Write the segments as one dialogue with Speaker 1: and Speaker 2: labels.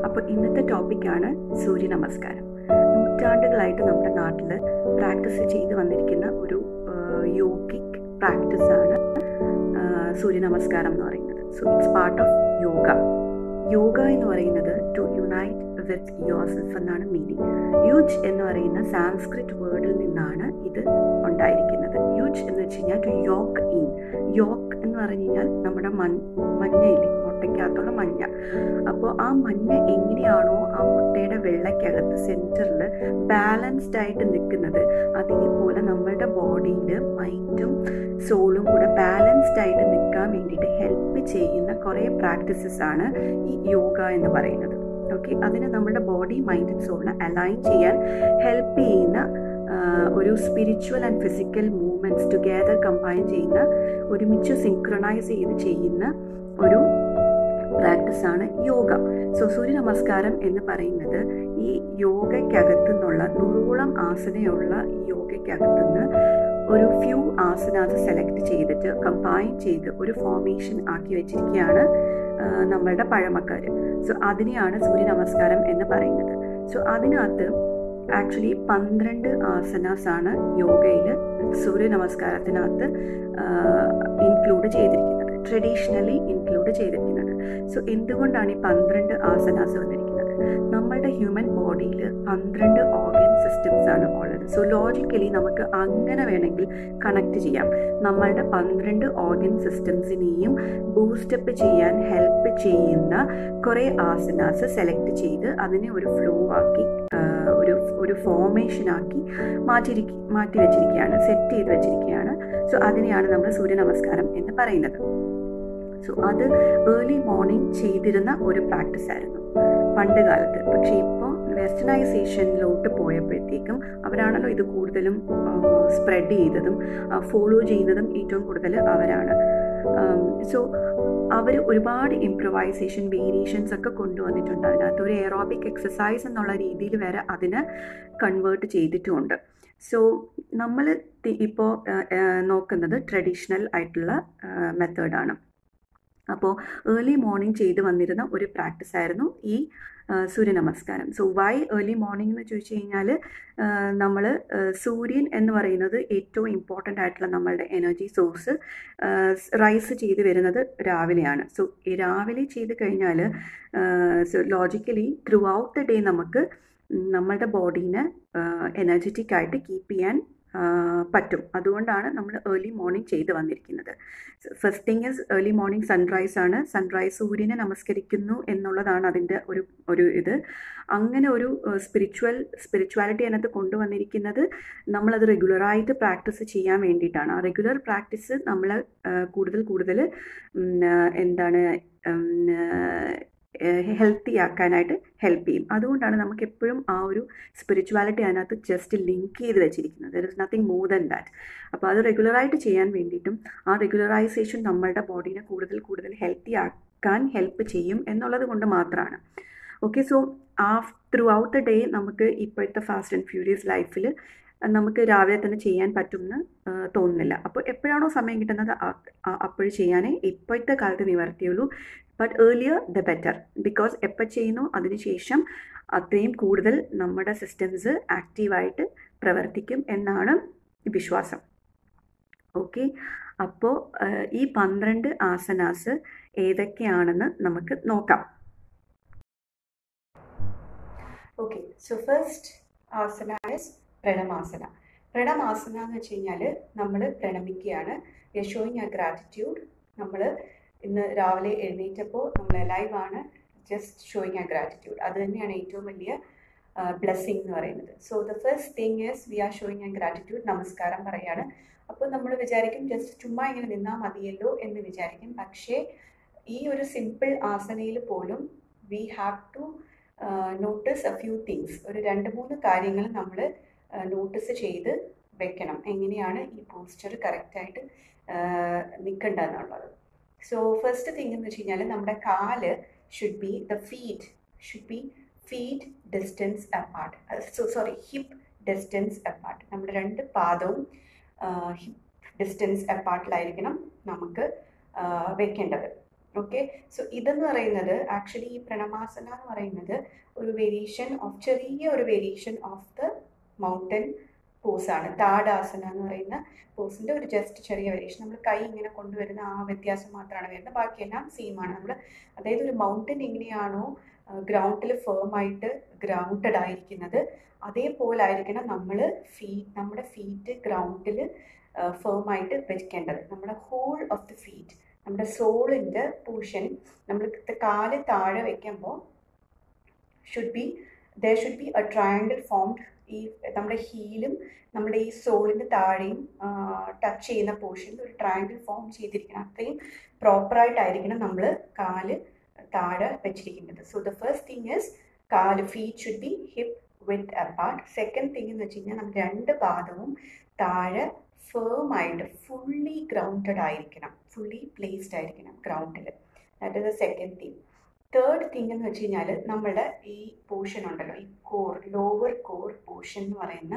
Speaker 1: അപ്പോൾ ഇന്നത്തെ ടോപ്പിക്കാണ് സൂര്യ നമസ്കാരം നൂറ്റാണ്ടുകളായിട്ട് നമ്മുടെ നാട്ടിൽ പ്രാക്ടീസ് ചെയ്തു വന്നിരിക്കുന്ന ഒരു യോഗിക് പ്രാക്ടീസാണ് സൂര്യ നമസ്കാരം എന്ന് പറയുന്നത് so it's part of yoga yoga എന്ന് പറയുന്നത് to unite with your self എന്നാണ് മീനിങ് യൂജ് എന്ന് പറയുന്ന സാൻസ്ക്രിറ്റ് വേർഡിൽ നിന്നാണ് ഇത് ഉണ്ടായിരിക്കുന്നത് യൂജ് എന്ന് വെച്ച് കഴിഞ്ഞാൽ ടു യോക്ക് ഇൻ യോക്ക് എന്ന് പറഞ്ഞു കഴിഞ്ഞാൽ നമ്മുടെ മൺ മഞ്ഞയില്ലേ മുട്ടയ്ക്കകത്തുള്ള മഞ്ഞ അപ്പോൾ ആ മഞ്ഞ എങ്ങനെയാണോ ആ മുട്ടയുടെ വെള്ളയ്ക്കകത്ത് സെൻറ്ററിൽ ബാലൻസ്ഡ് ആയിട്ട് നിൽക്കുന്നത് അതേപോലെ നമ്മളുടെ ബോഡിയിൽ മൈൻഡും സോളും കൂടെ ബാലൻസ്ഡ് ആയിട്ട് നിൽക്കാൻ വേണ്ടിയിട്ട് ഹെൽപ്പ് ചെയ്യുന്ന കുറേ പ്രാക്ടീസസ് ആണ് ഈ യോഗ എന്ന് പറയുന്നത് ഓക്കെ അതിന് നമ്മുടെ ബോഡി മൈൻഡും സോളിനെ അലൈൻ ചെയ്യാൻ ഹെൽപ്പ് ചെയ്യുന്ന ഒരു spiritual and physical movements together combine ചെയ്യുന്ന ഒരുമിച്ച് സിങ്ക്രണൈസ് ചെയ്ത് ചെയ്യുന്ന ഒരു പ്രാക്ടീസാണ് യോഗ സോ സൂര്യ നമസ്കാരം എന്ന് പറയുന്നത് ഈ യോഗയ്ക്കകത്തു നിന്നുള്ള നൂറോളം ആസനയുള്ള ഈ യോഗയ്ക്കകത്തു നിന്ന് ഒരു ഫ്യൂ ആസനാസ് സെലക്ട് ചെയ്തിട്ട് കമ്പൈൻ ചെയ്ത് ഒരു ഫോർമേഷൻ ആക്കി വെച്ചിരിക്കുകയാണ് നമ്മളുടെ പഴമക്കാർ സോ അതിനെയാണ് സൂര്യ നമസ്കാരം എന്ന് പറയുന്നത് സോ അതിനകത്ത് ആക്ച്വലി പന്ത്രണ്ട് ആസനാസ് ആണ് യോഗയിൽ സൂര്യ നമസ്കാരത്തിനകത്ത് ഇൻക്ലൂഡ് ചെയ്തിരിക്കുന്നത് ട്രഡീഷണലി ഇൻക്ലൂഡ് ചെയ്തിരിക്കുന്നത് സോ എന്തുകൊണ്ടാണ് ഈ പന്ത്രണ്ട് ആസനാസ് വന്നിരിക്കുന്നത് നമ്മളുടെ ഹ്യൂമൻ ബോഡിയിൽ പന്ത്രണ്ട് ഓർഗൻ സിസ്റ്റംസ് ആണ് ഉള്ളത് സോ ലോജിക്കലി നമുക്ക് അങ്ങനെ വേണമെങ്കിൽ കണക്ട് ചെയ്യാം നമ്മളുടെ പന്ത്രണ്ട് ഓർഗൻ സിസ്റ്റംസിനെയും ബൂസ്റ്റപ്പ് ചെയ്യാൻ ഹെൽപ്പ് ചെയ്യുന്ന കുറേ ആസനാസ് സെലക്ട് ചെയ്ത് അതിനെ ഒരു ഫ്ലോ ആക്കി ഒരു ഒരു ഫോർമേഷൻ ആക്കി മാറ്റിയിരിക്ക മാറ്റി വെച്ചിരിക്കുകയാണ് സെറ്റ് ചെയ്ത് വെച്ചിരിക്കുകയാണ് സോ അതിനെയാണ് നമ്മൾ സൂര്യ നമസ്കാരം എന്ന് പറയുന്നത് സോ അത് ഏർലി മോർണിംഗ് ചെയ്തിരുന്ന ഒരു പ്രാക്ടീസ് ആയിരുന്നു പണ്ട് കാലത്ത് പക്ഷേ ഇപ്പോൾ വെസ്റ്റേണൈസേഷനിലോട്ട് പോയപ്പോഴത്തേക്കും അവരാണല്ലോ ഇത് കൂടുതലും സ്പ്രെഡ് ചെയ്തതും ഫോളോ ചെയ്യുന്നതും ഏറ്റവും കൂടുതൽ അവരാണ് സോ അവർ ഒരുപാട് ഇംപ്രവൈസേഷൻ വേരിയേഷൻസ് ഒക്കെ കൊണ്ടുവന്നിട്ടുണ്ട് അതിനകത്ത് ഒരു എറോബിക് എക്സസൈസ് എന്നുള്ള രീതിയിൽ വരെ അതിനെ കൺവേർട്ട് ചെയ്തിട്ടുമുണ്ട് സോ നമ്മൾ ഇപ്പോൾ നോക്കുന്നത് ട്രഡീഷണൽ ആയിട്ടുള്ള മെത്തേഡാണ് അപ്പോൾ ഏർലി മോർണിംഗ് ചെയ്ത് വന്നിരുന്ന ഒരു പ്രാക്ടീസ് ആയിരുന്നു ഈ സൂര്യ നമസ്കാരം സോ വൈ ഏർലി മോർണിംഗ് എന്ന് ചോദിച്ചു കഴിഞ്ഞാൽ നമ്മൾ സൂര്യൻ എന്ന് പറയുന്നത് ഏറ്റവും ഇമ്പോർട്ടൻ്റ് ആയിട്ടുള്ള നമ്മളുടെ എനർജി സോഴ്സ് റൈസ് ചെയ്ത് വരുന്നത് രാവിലെയാണ് സോ ഈ രാവിലെ ചെയ്ത് കഴിഞ്ഞാൽ so logically throughout the day നമുക്ക് നമ്മളുടെ ബോഡീനെ എനർജറ്റിക് ആയിട്ട് കീപ്പ് ചെയ്യാൻ പറ്റും അതുകൊണ്ടാണ് നമ്മൾ ഏർലി മോർണിംഗ് ചെയ്ത് വന്നിരിക്കുന്നത് first thing is early morning sunrise ആണ് സൺറൈസ് സൂര്യനെ നമസ്കരിക്കുന്നു എന്നുള്ളതാണ് അതിൻ്റെ ഒരു ഒരു ഇത് അങ്ങനെ ഒരു സ്പിരിച്വൽ സ്പിരിച്വാലിറ്റി അതിനകത്ത് കൊണ്ടുവന്നിരിക്കുന്നത് നമ്മളത് റെഗുലറായിട്ട് പ്രാക്ടീസ് ചെയ്യാൻ വേണ്ടിയിട്ടാണ് ആ റെഗുലർ പ്രാക്ടീസ് നമ്മൾ കൂടുതൽ കൂടുതൽ എന്താണ് ഹെൽത്തി ആക്കാനായിട്ട് ഹെൽപ്പ് ചെയ്യും അതുകൊണ്ടാണ് നമുക്ക് എപ്പോഴും ആ ഒരു സ്പിരിച്വാലിറ്റി അതിനകത്ത് ജസ്റ്റ് ലിങ്ക് ചെയ്ത് വെച്ചിരിക്കുന്നത് there is nothing more than that അപ്പോൾ അത് റെഗുലറായിട്ട് ചെയ്യാൻ വേണ്ടിയിട്ടും ആ റെഗുലറൈസേഷൻ നമ്മളുടെ ബോഡീനെ കൂടുതൽ കൂടുതൽ ഹെൽത്തി ആക്കാൻ ഹെൽപ്പ് ചെയ്യും എന്നുള്ളത് കൊണ്ട് മാത്രമാണ് ഓക്കെ സോ ആ ത്രൂ ഔട്ട് ദ ഡേ നമുക്ക് ഇപ്പോഴത്തെ ഫാസ്റ്റ് ആൻഡ് ഫ്യൂരിയസ് ലൈഫിൽ നമുക്ക് രാവിലെ തന്നെ ചെയ്യാൻ പറ്റുമെന്ന് തോന്നുന്നില്ല അപ്പോൾ എപ്പോഴാണോ സമയം കിട്ടുന്നത് അപ്പോഴും ചെയ്യാനേ ഇപ്പോഴത്തെ കാലത്ത് നിവർത്തിയുള്ളൂ but earlier the better because എപ്പോൾ ചെയ്യുന്നു അതിനുശേഷം അത്രയും കൂടുതൽ നമ്മുടെ സിസ്റ്റംസ് ആക്റ്റീവായിട്ട് പ്രവർത്തിക്കും എന്നാണ് വിശ്വാസം ഓക്കെ അപ്പോൾ ഈ പന്ത്രണ്ട് ആസനാസ് ഏതൊക്കെയാണെന്ന് നമുക്ക് നോക്കാം okay so first asana is Pranamasana Pranamasana എന്ന് വെച്ച് കഴിഞ്ഞാൽ നമ്മൾ പ്രണമിക്കുകയാണ് ഷോയിങ് ആ ഗ്രാറ്റിറ്റ്യൂഡ് നമ്മൾ ഇന്ന് രാവിലെ എഴുന്നേറ്റപ്പോൾ നമ്മൾ ലൈവ് ആണ് ജസ്റ്റ് ഷോയിങ് ആ ഗ്രാറ്റിറ്റ്യൂഡ് അത് തന്നെയാണ് ഏറ്റവും വലിയ ബ്ലെസ്സിങ് എന്ന് പറയുന്നത് so the first thing is we are showing a gratitude നമസ്കാരം പറയാണ് അപ്പോൾ നമ്മൾ വിചാരിക്കും ജസ്റ്റ് ചുമ്മാ ഇങ്ങനെ നിന്നാൽ മതിയല്ലോ എന്ന് വിചാരിക്കും പക്ഷേ ഈ ഒരു സിമ്പിൾ ആസനയിൽ പോലും we have to notice a few things ഒരു രണ്ട് മൂന്ന് കാര്യങ്ങൾ നമ്മൾ നോട്ടീസ് ചെയ്ത് വെക്കണം എങ്ങനെയാണ് ഈ പോസ്റ്റർ കറക്റ്റായിട്ട് നിൽക്കേണ്ടതെന്നുള്ളത് സോ ഫസ്റ്റ് തിങ് എന്ന് വെച്ച് കഴിഞ്ഞാൽ നമ്മുടെ കാല് should be the feet should be feet distance apart so sorry hip distance apart നമ്മുടെ രണ്ട് പാദവും ഹിപ്പ് ഡിസ്റ്റൻസ് അപ്പാർട്ടിലായിരിക്കണം നമുക്ക് വെക്കേണ്ടത് ഓക്കെ സോ ഇതെന്ന് പറയുന്നത് ആക്ച്വലി ഈ പ്രണമാസന എന്ന് പറയുന്നത് ഒരു വേരിയേഷൻ ഓഫ് ചെറിയ ഒരു വേരിയേഷൻ ഓഫ് ദ മൗണ്ടൻ പോസാണ് താടാസന എന്ന് പറയുന്ന പോസിൻ്റെ ഒരു ജസ്റ്റ് ചെറിയ വേരിയേഷൻ നമ്മൾ കൈ ഇങ്ങനെ കൊണ്ടുവരുന്ന ആ വ്യത്യാസം മാത്രമാണ് വരുന്നത് ബാക്കിയെല്ലാം സെയിം ആണ് നമ്മൾ അതായത് ഒരു മൗണ്ടൻ എങ്ങനെയാണോ ഗ്രൗണ്ടിൽ ഫേം ആയിട്ട് ഗ്രൗണ്ടഡ് ആയിരിക്കുന്നത് അതേപോലെ ആയിരിക്കണം നമ്മൾ ഫീറ്റ് നമ്മുടെ ഫീറ്റ് ഗ്രൗണ്ടിൽ ഫേം ആയിട്ട് വെക്കേണ്ടത് നമ്മുടെ ഹോൾ ഓഫ് ദി ഫീറ്റ് നമ്മുടെ സോളിൻ്റെ പോർഷൻ നമ്മൾ കാല് താഴെ വെക്കുമ്പോൾ should be there should be a triangle formed ഈ നമ്മുടെ ഹീലും നമ്മുടെ ഈ സോളിൻ്റെ താഴെയും ടച്ച് ചെയ്യുന്ന പോർഷനിൽ ഒരു ട്രയാങ്കിൾ ഫോം ചെയ്തിരിക്കണം അത്രയും പ്രോപ്പറായിട്ടായിരിക്കണം നമ്മൾ കാല് താഴെ വെച്ചിരിക്കുന്നത് so the first thing is കാല് feet should be hip width apart second thing എന്ന് വെച്ച് കഴിഞ്ഞാൽ നമ്മൾ രണ്ട് പാദവും താഴെ ഫേം ആയിട്ട് ഫുള്ളി ഗ്രൗണ്ടഡ് ആയിരിക്കണം ഫുള്ളി പ്ലേസ്ഡ് ആയിരിക്കണം ഗ്രൗണ്ടിൽ that is the second thing third thing എന്ന് വെച്ച് കഴിഞ്ഞാൽ നമ്മുടെ ഈ പോർഷൻ ഉണ്ടല്ലോ ഈ കോർ ലോവർ കോർ പോർഷൻ എന്ന് പറയുന്ന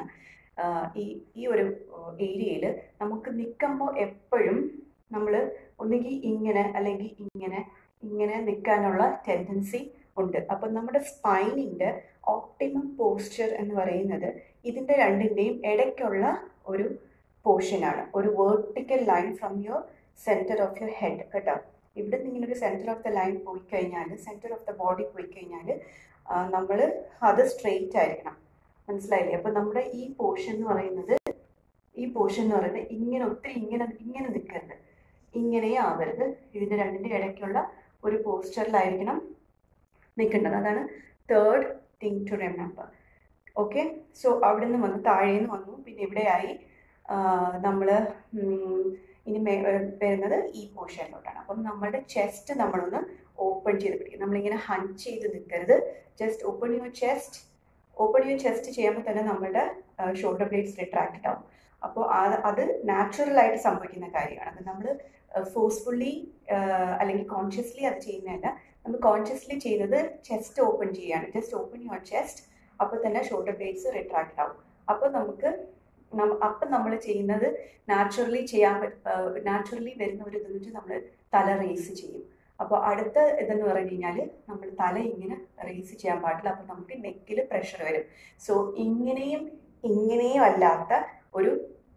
Speaker 1: ഈ ഈ ഒരു ഏരിയയിൽ നമുക്ക് നിൽക്കുമ്പോൾ എപ്പോഴും നമ്മൾ ഒന്നുകിൽ ഇങ്ങനെ അല്ലെങ്കിൽ ഇങ്ങനെ ഇങ്ങനെ നിൽക്കാനുള്ള ടെൻഡൻസി ഉണ്ട് അപ്പം നമ്മുടെ സ്പൈനിൻ്റെ ഓപ്റ്റിമം പോസ്ചർ എന്ന് പറയുന്നത് ഇതിൻ്റെ രണ്ടിൻ്റെയും ഇടയ്ക്കുള്ള ഒരു പോർഷനാണ് ഒരു vertical line from your centre of your head കേട്ടോ ഇവിടെ നിന്ന് ഇങ്ങനെ ഒരു സെൻറ്റർ ഓഫ് ദ ലൈൻ പോയി കഴിഞ്ഞാൽ സെൻറ്റർ ഓഫ് ദ ബോഡി പോയി കഴിഞ്ഞാൽ നമ്മൾ അത് സ്ട്രെയിറ്റ് ആയിരിക്കണം മനസ്സിലായില്ലേ അപ്പം നമ്മുടെ ഈ പോർഷൻ എന്ന് പറയുന്നത് ഈ പോർഷൻ എന്ന് പറയുന്നത് ഇങ്ങനെ ഒത്തിരി ഇങ്ങനെ ഇങ്ങനെ നിൽക്കരുത് ഇങ്ങനെ ആവരുത് ഇതിൻ്റെ രണ്ടിൻ്റെ ഇടയ്ക്കുള്ള ഒരു പോസ്റ്ററിലായിരിക്കണം നിൽക്കേണ്ടത് അതാണ് third thing to remember okay so അവിടെ നിന്ന് വന്നു താഴെ നിന്ന് വന്നു പിന്നെ ഇവിടെയായി നമ്മൾ ഇനി വരുന്നത് ഈ പോർഷനിലോട്ടാണ് അപ്പം നമ്മുടെ ചെസ്റ്റ് നമ്മളൊന്ന് ഓപ്പൺ ചെയ്ത് പിടിക്കും നമ്മളിങ്ങനെ ഹഞ്ച് ചെയ്ത് നിൽക്കരുത് just open your chest open your chest ചെയ്യുമ്പോൾ തന്നെ നമ്മുടെ ഷോൾഡർ ബ്ലേഡ്സ് റിട്രാക്റ്റഡ് ആവും അപ്പോൾ അത് അത് നാച്ചുറലായിട്ട് സംഭവിക്കുന്ന കാര്യമാണ് അത് നമ്മൾ ഫോഴ്സ്ഫുള്ളി അല്ലെങ്കിൽ കോൺഷ്യസ്ലി അത് ചെയ്യുന്നതല്ല നമ്മൾ കോൺഷ്യസ്ലി ചെയ്യുന്നത് ചെസ്റ്റ് ഓപ്പൺ ചെയ്യാണ് ജസ്റ്റ് ഓപ്പൺ യുവർ ചെസ്റ്റ് അപ്പോൾ തന്നെ ഷോൾഡർ ബ്ലേഡ്സ് റിട്രാക്റ്റ് ആവും അപ്പോൾ നമുക്ക് അപ്പം നമ്മൾ ചെയ്യുന്നത് നാച്ചുറലി ചെയ്യാൻ നാച്ചുറലി വരുന്ന ഒരു ഇതെന്ന് വെച്ചാൽ നമ്മൾ തല റേസ് ചെയ്യും അപ്പോൾ അടുത്ത ഇതെന്ന് പറഞ്ഞു കഴിഞ്ഞാൽ നമ്മൾ തല ഇങ്ങനെ റേസ് ചെയ്യാൻ പാടില്ല അപ്പോൾ നമുക്ക് നെക്കിൽ പ്രഷർ വരും സോ ഇങ്ങനെയും ഇങ്ങനെയും അല്ലാത്ത ഒരു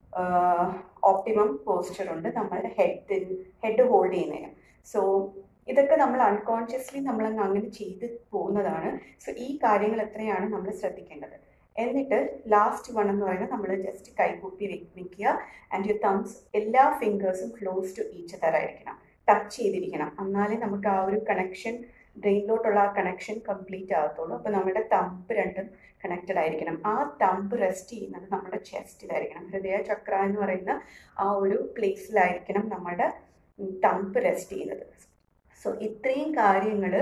Speaker 1: ഓപ്റ്റിമം പോസ്ചർ ഉണ്ട് നമ്മളുടെ ഹെഡ് ഹെഡ് ഹോൾഡ് ചെയ്യുന്നതിന് സോ ഇതൊക്കെ നമ്മൾ അൺകോൺഷ്യസ്ലി നമ്മൾ അങ്ങനെ ചെയ്ത് പോകുന്നതാണ് സോ ഈ കാര്യങ്ങൾ എത്രയാണ് നമ്മൾ ശ്രദ്ധിക്കേണ്ടത് എന്നിട്ട് ലാസ്റ്റ് വൺ എന്ന് പറയുന്നത് നമ്മൾ ജസ്റ്റ് കൈകൂപ്പി വെക്കുക ആൻഡ് യു തംസ് എല്ലാ ഫിംഗേഴ്സും ക്ലോസ് ടു ഈച്ച് തരായിരിക്കണം ടച്ച് ചെയ്തിരിക്കണം എന്നാലേ നമുക്ക് ആ ഒരു കണക്ഷൻ ബ്രെയിനിലോട്ടുള്ള ആ കണക്ഷൻ കംപ്ലീറ്റ് ആകത്തുള്ളൂ അപ്പോൾ നമ്മുടെ തമ്പ് രണ്ടും കണക്റ്റഡ് ആയിരിക്കണം ആ തമ്പ് റെസ്റ്റ് ചെയ്യുന്നത് നമ്മുടെ ചെസ്റ്റിലായിരിക്കണം ഹൃദയ ചക്ര എന്ന് പറയുന്ന ആ ഒരു പ്ലേസിലായിരിക്കണം നമ്മുടെ തമ്പ് റെസ്റ്റ് ചെയ്യുന്നത് സോ ഇത്രയും കാര്യങ്ങൾ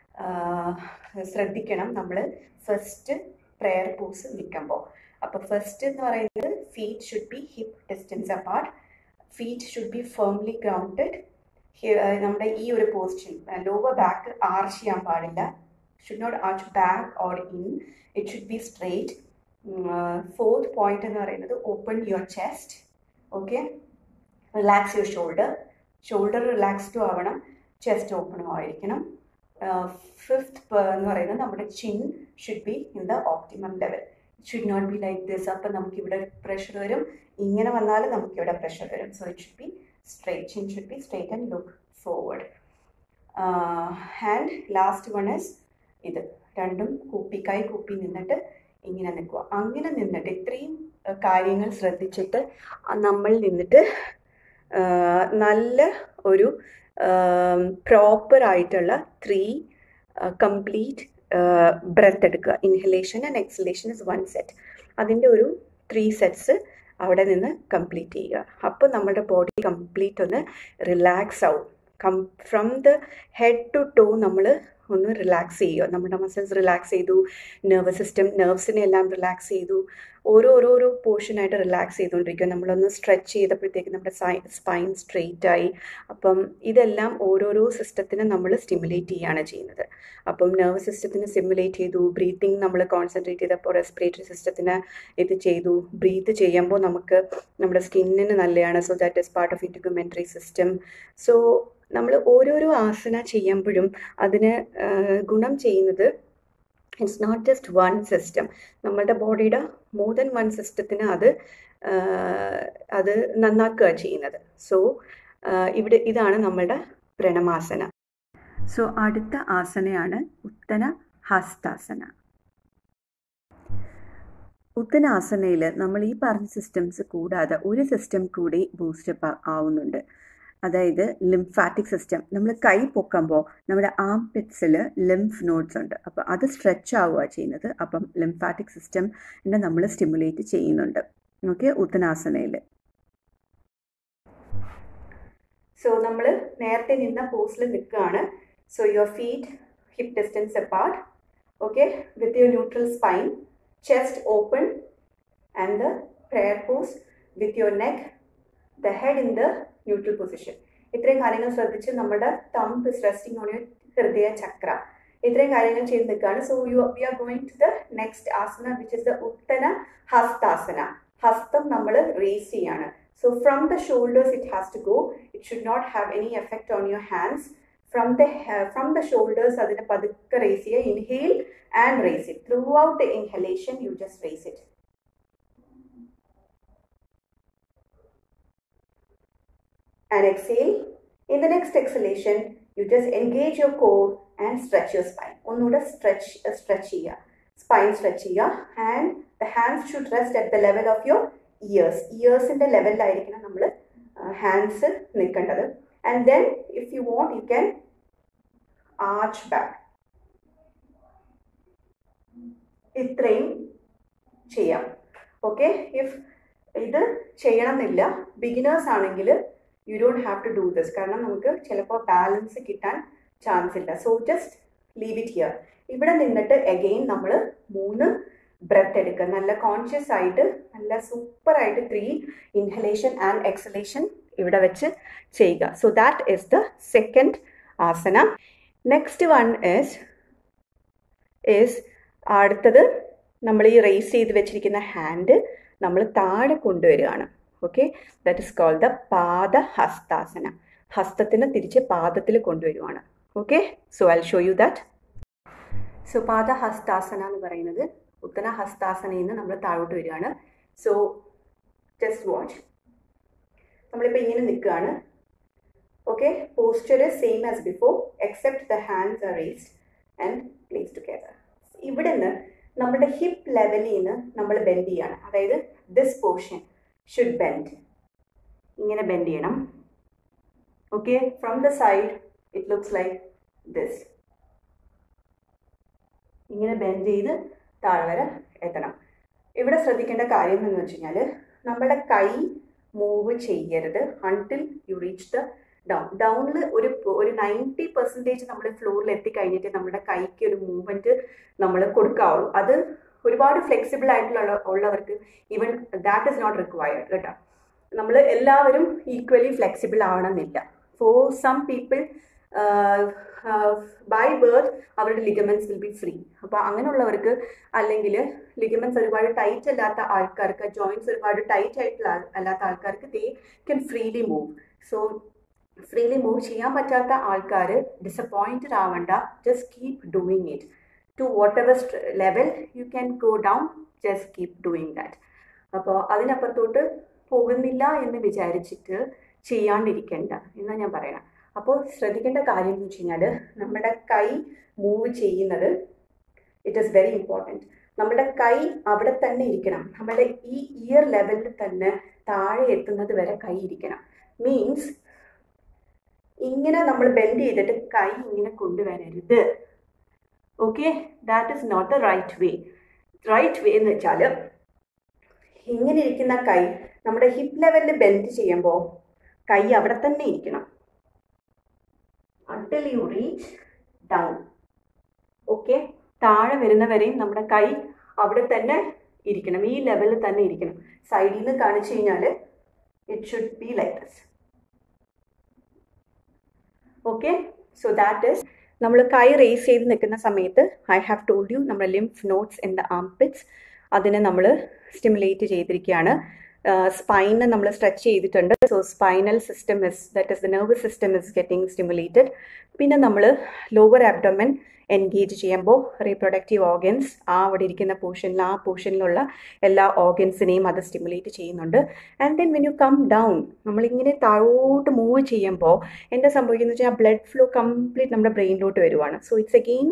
Speaker 1: ശ്രദ്ധിക്കണം നമ്മൾ ഫസ്റ്റ് പ്രെയർ പോസ് നിൽക്കുമ്പോൾ അപ്പോൾ ഫസ്റ്റ് എന്ന് പറയുന്നത് feet should be hip distance apart feet should be firmly grounded നമ്മുടെ ഈ ഒരു പോസ്റ്റിൽ ലോവർ ബാക്ക് ആർച്ച് ചെയ്യാൻ പാടില്ല should not arch back or in it should be straight fourth point എന്ന് പറയുന്നത് open your chest okay relax your shoulder shoulder റിലാക്സ്ഡും ആവണം ചെസ്റ്റ് ഓപ്പണും ആയിരിക്കണം ഫിഫ്ത്ത് എന്ന് പറയുന്നത് നമ്മുടെ chin should be in the optimum level should not be like this അപ്പം നമുക്കിവിടെ പ്രഷർ വരും ഇങ്ങനെ വന്നാൽ നമുക്കിവിടെ പ്രഷർ വരും so it should be straight chin should be straight and look forward and last one is ഇത് രണ്ടും കൂപ്പി കൈ കൂപ്പി നിന്നിട്ട് ഇങ്ങനെ നിൽക്കുക അങ്ങനെ നിന്നിട്ട് ഇത്രയും കാര്യങ്ങൾ ശ്രദ്ധിച്ചിട്ട് നമ്മൾ നിന്നിട്ട് നല്ല ഒരു പ്രോപ്പർ ആയിട്ടുള്ള ത്രീ കംപ്ലീറ്റ് ബ്രെത്ത് എടുക്കുക inhalation and exhalation is one set അതിൻ്റെ ഒരു ത്രീ സെറ്റ്സ് അവിടെ നിന്ന് കംപ്ലീറ്റ് ചെയ്യുക അപ്പോൾ നമ്മുടെ ബോഡി കംപ്ലീറ്റ് ഒന്ന് റിലാക്സ് ആവും come from the head to toe നമ്മൾ ഒന്ന് റിലാക്സ് ചെയ്യുക നമ്മുടെ മസിൽസ് റിലാക്സ് ചെയ്തു നെർവസ് സിസ്റ്റം നെർവ്സിനെ എല്ലാം റിലാക്സ് ചെയ്തു ഓരോ ഓരോരോ പോർഷനായിട്ട് റിലാക്സ് ചെയ്തുകൊണ്ടിരിക്കുക നമ്മളൊന്ന് സ്ട്രെച്ച് ചെയ്തപ്പോഴത്തേക്ക് നമ്മുടെ സ്പൈൻ സ്ട്രെയിറ്റ് ആയി അപ്പം ഇതെല്ലാം ഓരോരോ സിസ്റ്റത്തിനെ നമ്മൾ സ്റ്റിമുലേറ്റ് ചെയ്യുകയാണ് ചെയ്യുന്നത് അപ്പം നെർവസ് സിസ്റ്റത്തിന് സ്റ്റിമുലേറ്റ് ചെയ്തു ബ്രീത്തിങ് നമ്മൾ കോൺസെൻട്രേറ്റ് ചെയ്തപ്പോൾ റെസ്പിറേറ്ററി സിസ്റ്റത്തിന് ഇത് ചെയ്തു ബ്രീത്ത് ചെയ്യുമ്പോൾ നമുക്ക് നമ്മുടെ സ്കിന്നിന് നല്ലതാണ് so that is part of integumentary system so നമ്മൾ ഓരോരോ ആസന ചെയ്യുമ്പോഴും അതിന് ഗുണം ചെയ്യുന്നത് it's not just one system നമ്മളുടെ ബോഡിയുടെ മോർ ദൻ വൺ സിസ്റ്റത്തിന് അത് അത് നന്നാക്കുക ചെയ്യുന്നത് സോ ഇവിടെ ഇതാണ് നമ്മളുടെ പ്രണമാസന സോ അടുത്ത ആസനയാണ് ഉത്തന ഹസ്താസന ഉത്തനാസനയിൽ നമ്മൾ ഈ പറഞ്ഞ സിസ്റ്റംസ് കൂടാതെ ഒരു സിസ്റ്റം കൂടി ബൂസ്റ്റപ്പ് ആവുന്നുണ്ട് അതായത് ലിംഫാറ്റിക് സിസ്റ്റം നമ്മൾ കൈ പൊക്കുമ്പോൾ നമ്മുടെ ആം പിറ്റ്സിൽ ലിംഫ് നോഡ്സ് ഉണ്ട് അപ്പോൾ അത് സ്ട്രെച്ച് ആവുക ചെയ്യുന്നത് അപ്പം ലിംഫാറ്റിക് സിസ്റ്റമിനെ നമ്മൾ സ്റ്റിമുലേറ്റ് ചെയ്യുന്നുണ്ട് ഓക്കെ ഉത്തനാസനയിൽ സോ നമ്മൾ നേരത്തെ നിന്ന പോസ്റ്റിൽ നിൽക്കുകയാണ് so your feet hip distance apart okay with your neutral spine chest open and the prayer pose with your neck, the head in the neutral position. ഇത്രയും കാര്യങ്ങൾ ശ്രദ്ധിച്ച് നമ്മുടെ thumb is resting on your hridaya chakra ഇത്രയും കാര്യങ്ങൾ ചെയ്ത് നിൽക്കുകയാണ് so you we are going to the next asana which is the uttana hastasana ഹസ്തം നമ്മൾ റേസ് ചെയ്യാണ് so from the shoulders it has to go it should not have any effect on your hands from the from the shoulders അതിനെ പതുക്കെ raise ചെയ്യുക inhale and raise it. Throughout the inhalation, you just raise it. And exhale. In the next exhalation, you just engage your core and stretch your spine. ഒന്നുകൂടെ stretch stretch ചെയ്യുക spine stretch ചെയ്യുക and the hands should rest at the level of your ears ഇയേഴ്സിൻ്റെ ലെവലിലായിരിക്കണം നമ്മൾ hands നിൽക്കേണ്ടത് and then if you want you can arch back ഇത്രയും ചെയ്യാം okay if ഇത് ചെയ്യണമെന്നില്ല ബിഗിനേഴ്സ് ആണെങ്കിൽ you don't have to do this കാരണം നമുക്ക് ചിലപ്പോൾ ബാലൻസ് കിട്ടാൻ ചാൻസ് ഇല്ല so just leave it here ഇവിടെ നിന്നിട്ട് എഗെയിൻ നമ്മൾ മൂന്ന് ബ്രെത്ത് എടുക്കുക നല്ല കോൺഷ്യസ് ആയിട്ട് നല്ല സൂപ്പർ ആയിട്ട് ത്രീ ഇൻഹലേഷൻ ആൻഡ് എക്സലേഷൻ ഇവിടെ വെച്ച് ചെയ്യുക so that is the second asana next one is is അടുത്തത് നമ്മൾ ഈ റേസ് ചെയ്ത് വെച്ചിരിക്കുന്ന ഹാൻഡ് നമ്മൾ താഴെ കൊണ്ടുവരികയാണ് okay that is called the pada hastasana ഹസ്തത്തിന് തിരിച്ച് പാദത്തിൽ കൊണ്ടുവരുവാണ് okay so I show you that so pada hastasana എന്ന് പറയുന്നത് ഉത്തന ഹസ്താസനയിൽ നിന്ന് നമ്മൾ താഴോട്ട് വരികയാണ് സോ ജസ്റ്റ് വാച്ച് നമ്മളിപ്പോൾ ഇങ്ങനെ നിൽക്കുകയാണ് okay posture same as before except the hands are raised and place together ഇവിടെ നിന്ന് നമ്മുടെ ഹിപ്പ് ലെവലിൽ നിന്ന് നമ്മൾ ബെൻഡ് ചെയ്യാണ് അതായത് ദിസ് പോർഷൻ ഷുഡ് ബെൻഡ് ഇങ്ങനെ ബെൻഡ് ചെയ്യണം okay from the side it looks like this ഇങ്ങനെ ബെൻഡ് ചെയ്ത് താഴെ വരെ എത്തണം ഇവിടെ ശ്രദ്ധിക്കേണ്ട കാര്യം എന്ന് വെച്ച് കഴിഞ്ഞാൽ നമ്മുടെ കൈ മൂവ് ചെയ്യരുത് until you reach the down ഡൗണിൽ ഒരു ഒരു നയൻറ്റി പെർസെൻറ്റേജ് നമ്മൾ ഫ്ലോറിൽ എത്തിക്കഴിഞ്ഞിട്ട് നമ്മുടെ കൈക്ക് ഒരു മൂവ്മെൻറ്റ് നമ്മൾ കൊടുക്കാവുള്ളൂ അത് ഒരുപാട് ഫ്ലെക്സിബിൾ ആയിട്ടുള്ള ഉള്ളവർക്ക് even that is not required കേട്ടോ നമ്മൾ എല്ലാവരും ഈക്വലി ഫ്ലെക്സിബിൾ ആവണമെന്നില്ല for some people by birth അവരുടെ ലിഗമെൻറ്റ്സ് വിൽ ബി ഫ്രീ അപ്പോൾ അങ്ങനെയുള്ളവർക്ക് അല്ലെങ്കിൽ ലിഗമെൻറ്റ്സ് ഒരുപാട് ടൈറ്റ് അല്ലാത്ത ആൾക്കാർക്ക് ജോയിൻറ്റ്സ് ഒരുപാട് ടൈറ്റ് ആയിട്ടുള്ള അല്ലാത്ത ആൾക്കാർക്ക് they can freely move so freely move ചെയ്യാൻ പറ്റാത്ത ആൾക്കാർ ഡിസപ്പോയിൻറ്റഡ് ആവണ്ട just keep doing it to whatever level you can go down just keep doing that അപ്പോൾ അതിനപ്പുറത്തോട്ട് പോകുന്നില്ല എന്ന് വിചാരിച്ചിട്ട് ചെയ്യാണ്ടിരിക്കേണ്ട എന്നാണ് ഞാൻ പറയണം അപ്പോൾ ശ്രദ്ധിക്കേണ്ട കാര്യം എന്ന് വെച്ച് കഴിഞ്ഞാൽ നമ്മുടെ കൈ മൂവ് ചെയ്യുന്നത് ഇറ്റ് ഈസ് വെരി ഇമ്പോർട്ടൻറ്റ് നമ്മുടെ കൈ അവിടെ തന്നെ ഇരിക്കണം നമ്മുടെ ഈ ഇയർ ലെവലിൽ തന്നെ താഴെ എത്തുന്നത് വരെ കൈ ഇരിക്കണം മീൻസ് ഇങ്ങനെ നമ്മൾ ബെൻഡ് ചെയ്തിട്ട് കൈ ഇങ്ങനെ കൊണ്ടുവരരുത് okay that is not the right way right way എന്ന് വെച്ചാൽ ഇങ്ങനെ ഇരിക്കുന്ന കൈ നമ്മുടെ ഹിപ്പ് ലെവലിൽ ബെൻഡ് ചെയ്യുമ്പോൾ കൈ അവിടെ തന്നെ ഇരിക്കണം until you reach down okay താഴെ വരുന്നവരെയും നമ്മുടെ കൈ അവിടെ തന്നെ ഇരിക്കണം ഈ ലെവലിൽ തന്നെ ഇരിക്കണം സൈഡിൽ നിന്ന് കാണിച്ചു കഴിഞ്ഞാൽ it should be like this okay so that is നമ്മൾ കൈ റേസ് ചെയ്ത് നിൽക്കുന്ന സമയത്ത് ഐ ഹാവ് ടോൾഡ് യു നമ്മുടെ lymph nodes in the armpits അതിനെ നമ്മൾ സ്റ്റിമുലേറ്റ് ചെയ്തിരിക്കുകയാണ് സ്പൈനെ നമ്മൾ സ്ട്രെച്ച് ചെയ്തിട്ടുണ്ട് so spinal system is that is the nervous system is getting stimulated പിന്നെ നമ്മൾ ലോവർ ആബ്ഡോമൻ എൻഗേജ് ചെയ്യുമ്പോൾ റീപ്രൊഡക്റ്റീവ് ഓർഗൻസ് ആ അവിടെ ഇരിക്കുന്ന പോർഷനിൽ ആ പോർഷനിലുള്ള എല്ലാ ഓർഗൻസിനെയും അത് സ്റ്റിമുലേറ്റ് ചെയ്യുന്നുണ്ട് and then when you come down നമ്മളിങ്ങനെ താഴോട്ട് മൂവ് ചെയ്യുമ്പോൾ എന്താ സംഭവിക്കുന്നത് വെച്ചാൽ ബ്ലഡ് ഫ്ലോ കംപ്ലീറ്റ് നമ്മുടെ ബ്രെയിനിലോട്ട് വരുവാണ് so it's again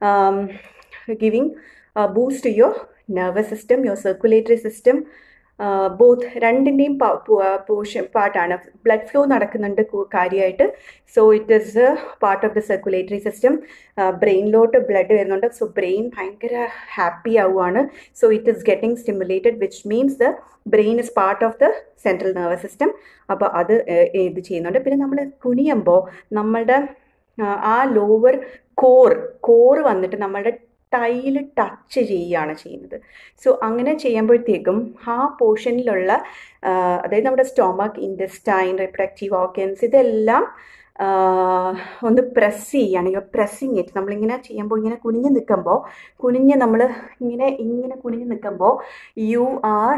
Speaker 1: giving boost to your nervous system your circulatory system both രണ്ടിൻ്റെയും പോർഷൻ പാർട്ടാണ് ബ്ലഡ് ഫ്ലോ നടക്കുന്നുണ്ട് കാര്യമായിട്ട് so it is part of the circulatory system ബ്രെയിനിലോട്ട് ബ്ലഡ് വരുന്നുണ്ട് സോ ബ്രെയിൻ ഭയങ്കര ഹാപ്പി ആവുകയാണ് so it is getting stimulated which means the brain is part of the central nervous system അപ്പോൾ അത് ഇത് ചെയ്യുന്നുണ്ട് പിന്നെ നമ്മൾ കുനിയുമ്പോൾ നമ്മളുടെ ആ ലോവർ കോർ കോർ വന്നിട്ട് നമ്മളുടെ ടൈൽ ടച്ച് ചെയ്യുകയാണ് ചെയ്യുന്നത് സോ അങ്ങനെ ചെയ്യുമ്പോഴത്തേക്കും ആ പോർഷനിലുള്ള അതായത് നമ്മുടെ സ്റ്റൊമക്ക് ഇൻഡസ്റ്റൈൻ റിപ്രഡക്റ്റീവ് ഓർഗൻസ് ഇതെല്ലാം ഒന്ന് പ്രസ് ചെയ്യാണ് യു പ്രസ്സിങ് ഇറ്റ് നമ്മളിങ്ങനെ ചെയ്യുമ്പോൾ ഇങ്ങനെ കുനിഞ്ഞ് നിൽക്കുമ്പോൾ കുനിഞ്ഞ് നമ്മൾ ഇങ്ങനെ ഇങ്ങനെ കുനിഞ്ഞ് നിൽക്കുമ്പോൾ you are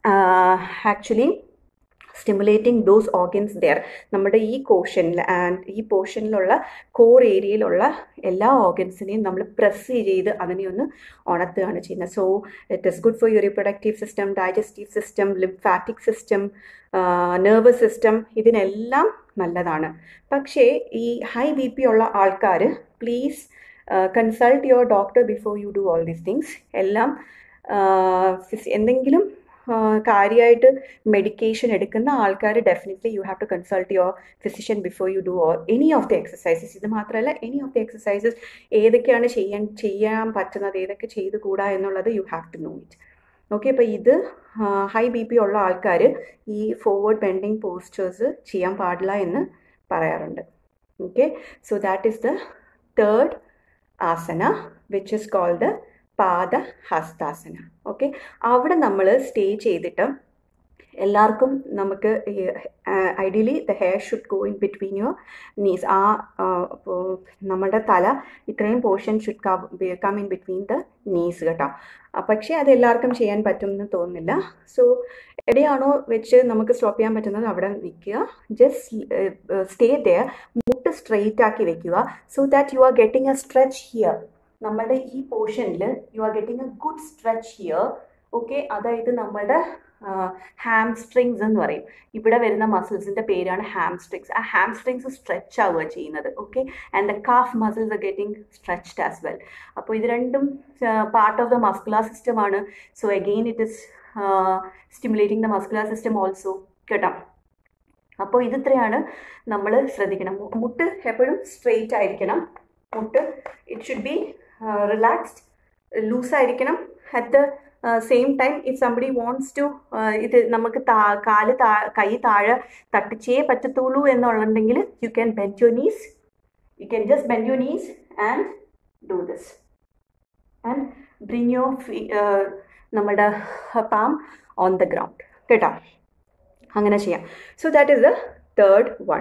Speaker 1: actually stimulating those organs there നമ്മുടെ ഈ കോഷനിൽ ആൻഡ് ഈ പോർഷനിലുള്ള കോർ ഏരിയയിലുള്ള എല്ലാ ഓർഗൻസിനെയും നമ്മൾ പ്രസ് ചെയ്ത് അതിനെ ഒന്ന് ഉണർത്തുകയാണ് ചെയ്യുന്നത് so it is good for your reproductive system digestive system lymphatic system nervous system ഇതിനെല്ലാം നല്ലതാണ് പക്ഷേ ഈ ഹൈ ബി പി ഉള്ള ആൾക്കാർ please consult your doctor before you do all these things എല്ലാം എന്തെങ്കിലും കാര്യമായിട്ട് മെഡിക്കേഷൻ എടുക്കുന്ന ആൾക്കാർ definitely you have to consult your physician before you do or any of the exercises ഇത് മാത്രമല്ല എനി ഓഫ് ദി എക്സസൈസസ് ഏതൊക്കെയാണ് ചെയ്യാൻ ചെയ്യാൻ പറ്റുന്നത് ഏതൊക്കെ ചെയ്ത് കൂടാ എന്നുള്ളത് you have to know it okay അപ്പോൾ ഇത് ഹൈ ബി പി ഉള്ള ആൾക്കാർ ഈ ഫോർവേഡ് ബെൻഡിങ് പോസ്റ്റേഴ്സ് ചെയ്യാൻ പാടില്ല എന്ന് പറയാറുണ്ട് okay so that is the third asana which is called the pada hastasana okay അവിടെ നമ്മൾ സ്റ്റേ ചെയ്തിട്ട് എല്ലാവർക്കും നമുക്ക് ideally the hair should go in between your knees ആ നമ്മുടെ തല ഇത്രയും portion should come in between the knees കേട്ടോ പക്ഷേ അത് എല്ലാവർക്കും ചെയ്യാൻ പറ്റും എന്ന് തോന്നുന്നില്ല സോ എവിടെയാണോ വെച്ച് നമുക്ക് സ്റ്റോപ്പ് ചെയ്യാൻ പറ്റുന്നത് അവിടെ നിൽക്കുക ജസ്റ്റ് സ്റ്റേ ദയർ മുട്ട് സ്ട്രെയിറ്റ് ആക്കി വെക്കുക so that you are getting a stretch here നമ്മുടെ ഈ പോർഷനിൽ you are getting a good stretch here okay അതായത് നമ്മുടെ ഹാംസ്ട്രിങ്സ് എന്ന് പറയും ഇവിടെ വരുന്ന മസിൽസിന്റെ പേരാണ് ഹാംസ്ട്രിങ്സ് ആ ഹാംസ്ട്രിങ്സ് സ്ട്രെച്ച് ആവുക ചെയ്യുന്നത് okay and the calf muscles are getting stretched as well അപ്പോൾ ഇത് രണ്ടും part of the muscular system ആണ് so again it is stimulating the muscular system also കേട്ടോ അപ്പോൾ ഇതിത്രയാണ് നമ്മൾ ശ്രദ്ധിക്കണം മുട്ട് എപ്പോഴും സ്ട്രെയിറ്റ് ആയിരിക്കണം മുട്ട് it should be relaxed loose ആയിരിക്കണം at the same time if somebody wants to ഇത് നമുക്ക് താ കാല് താ കൈ താഴെ തട്ടിച്ചേ പറ്റത്തുള്ളൂ എന്നുണ്ടെങ്കിൽ you can bend your knees you can just bend your knees and do this and bring your നമ്മുടെ പാം ഓൺ ദ ഗ്രൗണ്ട് കേട്ടോ അങ്ങനെ ചെയ്യാം so that is the third one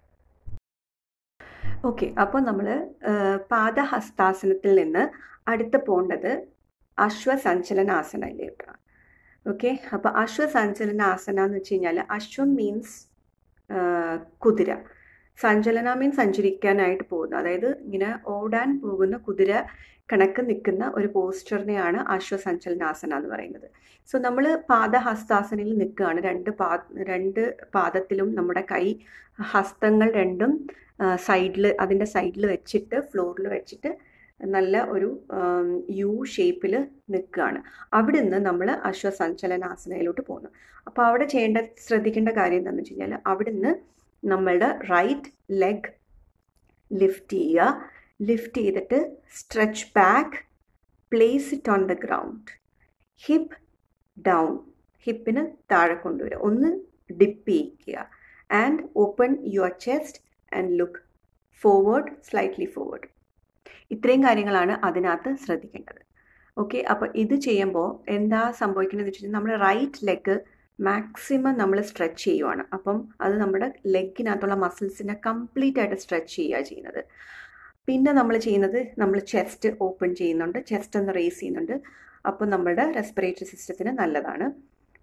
Speaker 1: okay അപ്പോൾ നമ്മൾ പാദഹസ്താസനത്തിൽ നിന്ന് അടുത്ത് പോകേണ്ടത് അശ്വസഞ്ചലനാസനയിലേക്കാണ് ഓക്കെ അപ്പോൾ അശ്വസഞ്ചലനാസന എന്ന് വെച്ച് കഴിഞ്ഞാൽ അശ്വം മീൻസ് കുതിര സഞ്ചലന മീൻസ് സഞ്ചരിക്കാനായിട്ട് പോകുന്നത് അതായത് ഇങ്ങനെ ഓടാൻ പോകുന്ന കുതിര കണക്ക് നിൽക്കുന്ന ഒരു പോസ്റ്ററിനെയാണ് അശ്വസഞ്ചലനാസന എന്ന് പറയുന്നത് സോ നമ്മൾ പാദഹസ്താസനയിൽ നിൽക്കുകയാണ് രണ്ട് പാ രണ്ട് പാദത്തിലും നമ്മുടെ കൈ ഹസ്തങ്ങൾ രണ്ടും സൈഡിൽ അതിൻ്റെ സൈഡിൽ വെച്ചിട്ട് ഫ്ലോറിൽ വെച്ചിട്ട് നല്ല ഒരു യു ഷേപ്പിൽ നിൽക്കുകയാണ് അവിടെ നിന്ന് നമ്മൾ അശ്വസഞ്ചലനാസനയിലോട്ട് പോകുന്നു അപ്പോൾ അവിടെ ചെയ്യേണ്ട ശ്രദ്ധിക്കേണ്ട കാര്യം എന്താണെന്ന് വെച്ച് കഴിഞ്ഞാൽ അവിടെ നിന്ന് നമ്മളുടെ റൈറ്റ് ലെഗ് ലിഫ്റ്റ് ചെയ്യുക ലിഫ്റ്റ് ചെയ്തിട്ട് stretch back place it on the ground hip down ഹിപ്പിന് താഴെ കൊണ്ടുവരിക ഒന്ന് ഡിപ്പ് ചെയ്യിക്കുക and open your chest and look forward slightly forward ഇത്രയും കാര്യങ്ങളാണ് അതിനകത്ത് ശ്രദ്ധിക്കേണ്ടത് ഓക്കെ അപ്പോൾ ഇത് ചെയ്യുമ്പോൾ എന്താ സംഭവിക്കുന്നത് വെച്ചാൽ നമ്മൾ റൈറ്റ് ലെഗ് മാക്സിമം നമ്മൾ സ്ട്രെച്ച് ചെയ്യുവാണ് അപ്പം അത് നമ്മുടെ ലെഗിനകത്തുള്ള മസിൽസിനെ കംപ്ലീറ്റ് ആയിട്ട് സ്ട്രെച്ച് ചെയ്യുക ചെയ്യുന്നത് പിന്നെ നമ്മൾ ചെയ്യുന്നത് നമ്മൾ ചെസ്റ്റ് ഓപ്പൺ ചെയ്യുന്നുണ്ട് ചെസ്റ്റ് ഒന്ന് റേസ് ചെയ്യുന്നുണ്ട് അപ്പോൾ നമ്മുടെ റെസ്പിറേറ്ററി സിസ്റ്റത്തിന് നല്ലതാണ്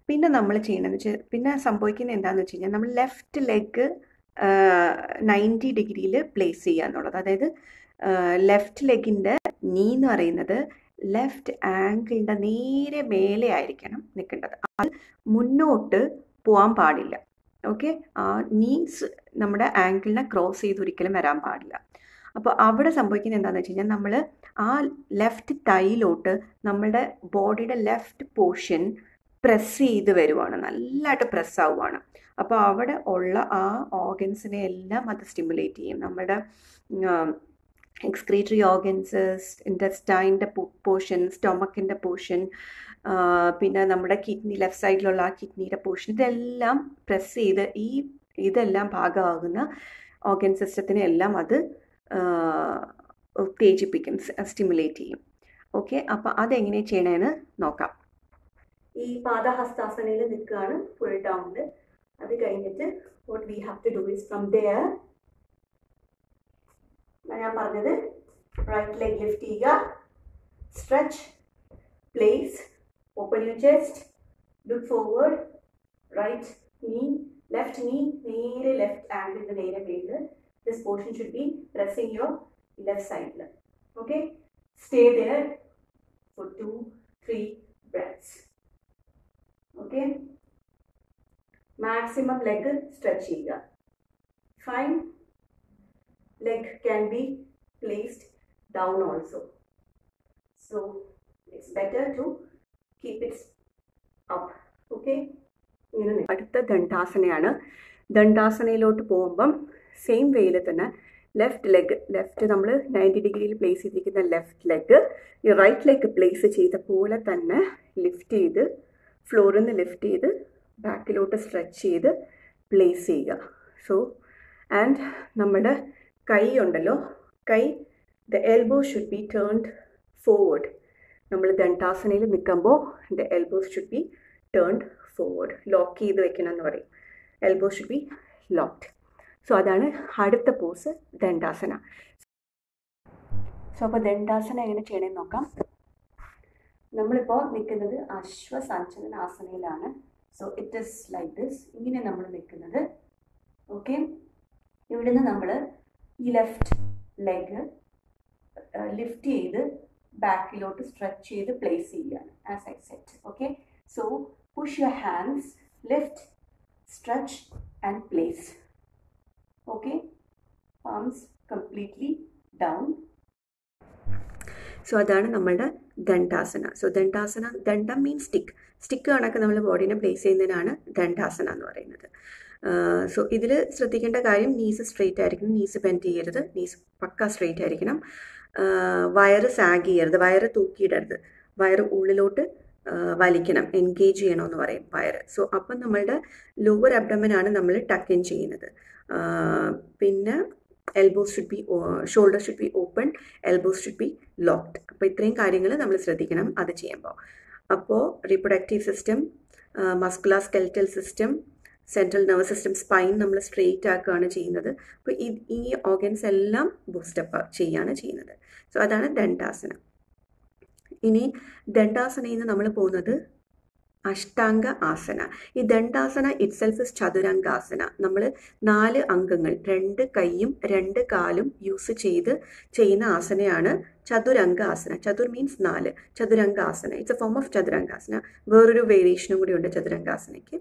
Speaker 1: പിന്നെ നമ്മൾ ചെയ്യണമെന്ന് വെച്ചാൽ പിന്നെ സംഭവിക്കുന്നത് എന്താണെന്ന് വെച്ച് കഴിഞ്ഞാൽ നമ്മൾ ലെഫ്റ്റ് ലെഗ് നയൻറ്റി ഡിഗ്രിയിൽ പ്ലേസ് ചെയ്യുക എന്നുള്ളത് അതായത് ലെഫ്റ്റ് ലെഗിൻ്റെ നീ എന്ന് പറയുന്നത് ലെഫ്റ്റ് ആംഗിളിൻ്റെ നേരെ മേലെ ആയിരിക്കണം നിൽക്കേണ്ടത് അത് മുന്നോട്ട് പോകാൻ പാടില്ല ഓക്കെ നീസ് നമ്മുടെ ആംഗിളിനെ ക്രോസ് ചെയ്ത് ഒരിക്കലും വരാൻ പാടില്ല അപ്പോൾ അവിടെ സംഭവിക്കുന്നത് എന്താണെന്ന് വെച്ച് കഴിഞ്ഞാൽ നമ്മൾ ആ ലെഫ്റ്റ് തൈയിലോട്ട് നമ്മളുടെ ബോഡിയുടെ ലെഫ്റ്റ് പോർഷൻ പ്രസ് ചെയ്ത് വരുവാണ് നല്ലതായിട്ട് പ്രസ് ആവുകയാണ് അപ്പോൾ അവിടെ ഉള്ള ആ ഓർഗൻസിനെ എല്ലാം അത് സ്റ്റിമുലേറ്റ് ചെയ്യും നമ്മുടെ എക്സ്ക്രീറ്ററി ഓർഗൻസസ് ഇൻറ്റസ്റ്റൈൻ്റെ പോർഷൻ സ്റ്റൊമക്കിൻ്റെ പോർഷൻ പിന്നെ നമ്മുടെ കിഡ്നി ലെഫ്റ്റ് സൈഡിലുള്ള ആ കിഡ്നിയുടെ പോർഷൻ ഇതെല്ലാം പ്രസ് ചെയ്ത് ഈ ഇതെല്ലാം ഭാഗമാകുന്ന ഓർഗൻ സിസ്റ്റത്തിനെ എല്ലാം അത് ഉത്തേജിപ്പിക്കും സ്റ്റിമുലേറ്റ് ചെയ്യും ഓക്കെ അപ്പോൾ അതെങ്ങനെ ചെയ്യണമെന്ന് നോക്കാം ഈ പാദഹസ്താസനയിൽ നിൽക്കുകയാണ് ഫുൾ ഡൗണിൽ അത് കഴിഞ്ഞിട്ട് what we have to do is from there ഞാൻ പറഞ്ഞത് റൈറ്റ് ലെഗ് ലിഫ്റ്റ് ചെയ്യുക stretch place open you chest look forward right knee left knee നേരെ ലെഫ്റ്റ് ആംഗിളിൻ്റെ നേരെ മേലിൽ this portion should be pressing your left സൈഡിൽ okay stay there for two three breaths okay maximum leg stretch ചെയ്യുക fine leg can be placed down also. So it's better to keep it up. Okay? ഇങ്ങനെ അടുത്ത ദണ്ഡാസനയാണ് ദണ്ഡാസനയിലോട്ട് പോകുമ്പം same വേയിൽ തന്നെ left leg left നമ്മൾ ninety ഡിഗ്രിയിൽ place ചെയ്തിരിക്കുന്ന left leg ഈ റൈറ്റ് ലെഗ് പ്ലേസ് ചെയ്ത പോലെ തന്നെ ലിഫ്റ്റ് ചെയ്ത് ഫ്ലോറിൽ നിന്ന് ലിഫ്റ്റ് ചെയ്ത് ബാക്കിലോട്ട് സ്ട്രെച്ച് ചെയ്ത് പ്ലേസ് ചെയ്യുക സോ ആൻഡ് നമ്മുടെ കൈ ഉണ്ടല്ലോ കൈ the elbow should be turned forward നമ്മൾ ദണ്ഡാസനയിൽ നിൽക്കുമ്പോൾ the elbow should be turned forward lock ചെയ്ത് വെക്കണം എന്ന് പറയും elbow should be locked so അതാണ് അടുത്ത പോസ് ദണ്ഡാസന സോ അപ്പോൾ ദണ്ഡാസന എങ്ങനെ ചെയ്യണമെന്ന് നോക്കാം നമ്മളിപ്പോൾ നിൽക്കുന്നത് അശ്വസഞ്ചലനാസനയിലാണ് so it is like this ഇങ്ങനെ നമ്മൾ നിൽക്കുന്നത് ഓക്കെ ഇവിടുന്ന് നമ്മൾ ഈ ലെഫ്റ്റ് ലെഗ് ലിഫ്റ്റ് ചെയ്ത് ബാക്കിലോട്ട് സ്ട്രെച്ച് ചെയ്ത് പ്ലേസ് ചെയ്യുകയാണ് as I set okay so push your hands lift stretch and place okay palms completely down so അതാണ് നമ്മളുടെ ദണ്ഡാസന സോ ദണ്ഡാസന ദണ്ഡം മീൻസ് സ്റ്റിക്ക് സ്റ്റിക്ക് കണക്ക് നമ്മൾ ബോഡീനെ പ്ലേസ് ചെയ്യുന്നതിനാണ് ദണ്ഡാസന എന്ന് പറയുന്നത് സോ ഇതിൽ ശ്രദ്ധിക്കേണ്ട കാര്യം നീസ് സ്ട്രെയിറ്റ് ആയിരിക്കണം നീസ് ബെൻഡ് ചെയ്യരുത് നീസ് പക്ക സ്ട്രെയിറ്റ് ആയിരിക്കണം വയറ് സാഗ് ചെയ്യരുത് വയറ് തൂക്കിയിടരുത് വയറ് ഉള്ളിലോട്ട് വലിക്കണം എൻഗേജ് ചെയ്യണമെന്ന് പറയും വയറ് സോ അപ്പം നമ്മളുടെ ലോവർ അബ്ഡമനാണ് നമ്മൾ ടക്ക് ഇൻ ചെയ്യുന്നത് പിന്നെ elbows should be shoulder should be open elbows should be locked അപ്പോൾ ഇത്രയും കാര്യങ്ങൾ നമ്മൾ ശ്രദ്ധിക്കണം അത് ചെയ്യുമ്പോൾ അപ്പോൾ reproductive system muscular skeletal system central nervous system spine നമ്മൾ സ്ട്രെയിറ്റ് ആക്കുകയാണ് ചെയ്യുന്നത് അപ്പോൾ ഈ ഈ ഓർഗൻസ് എല്ലാം ബൂസ്റ്റപ്പ് ചെയ്യുകയാണ് ചെയ്യുന്നത് സോ അതാണ് ദണ്ഡാസന ഇനി ദണ്ഡാസനയിൽ നിന്ന് നമ്മൾ പോകുന്നത് അഷ്ടാംഗ ആസന ഈ Dandasana itself is Chaturangasana നമ്മൾ നാല് അംഗങ്ങൾ രണ്ട് കൈയും രണ്ട് കാലും യൂസ് ചെയ്ത് ചെയ്യുന്ന ആസനയാണ് ചതുരംഗ ആസന ചതുർ മീൻസ് നാല് Chaturanga asana it's a form of Chaturangasana വേറൊരു വേരിയേഷനും കൂടി ഉണ്ട് ചതുരംഗാസനയ്ക്ക്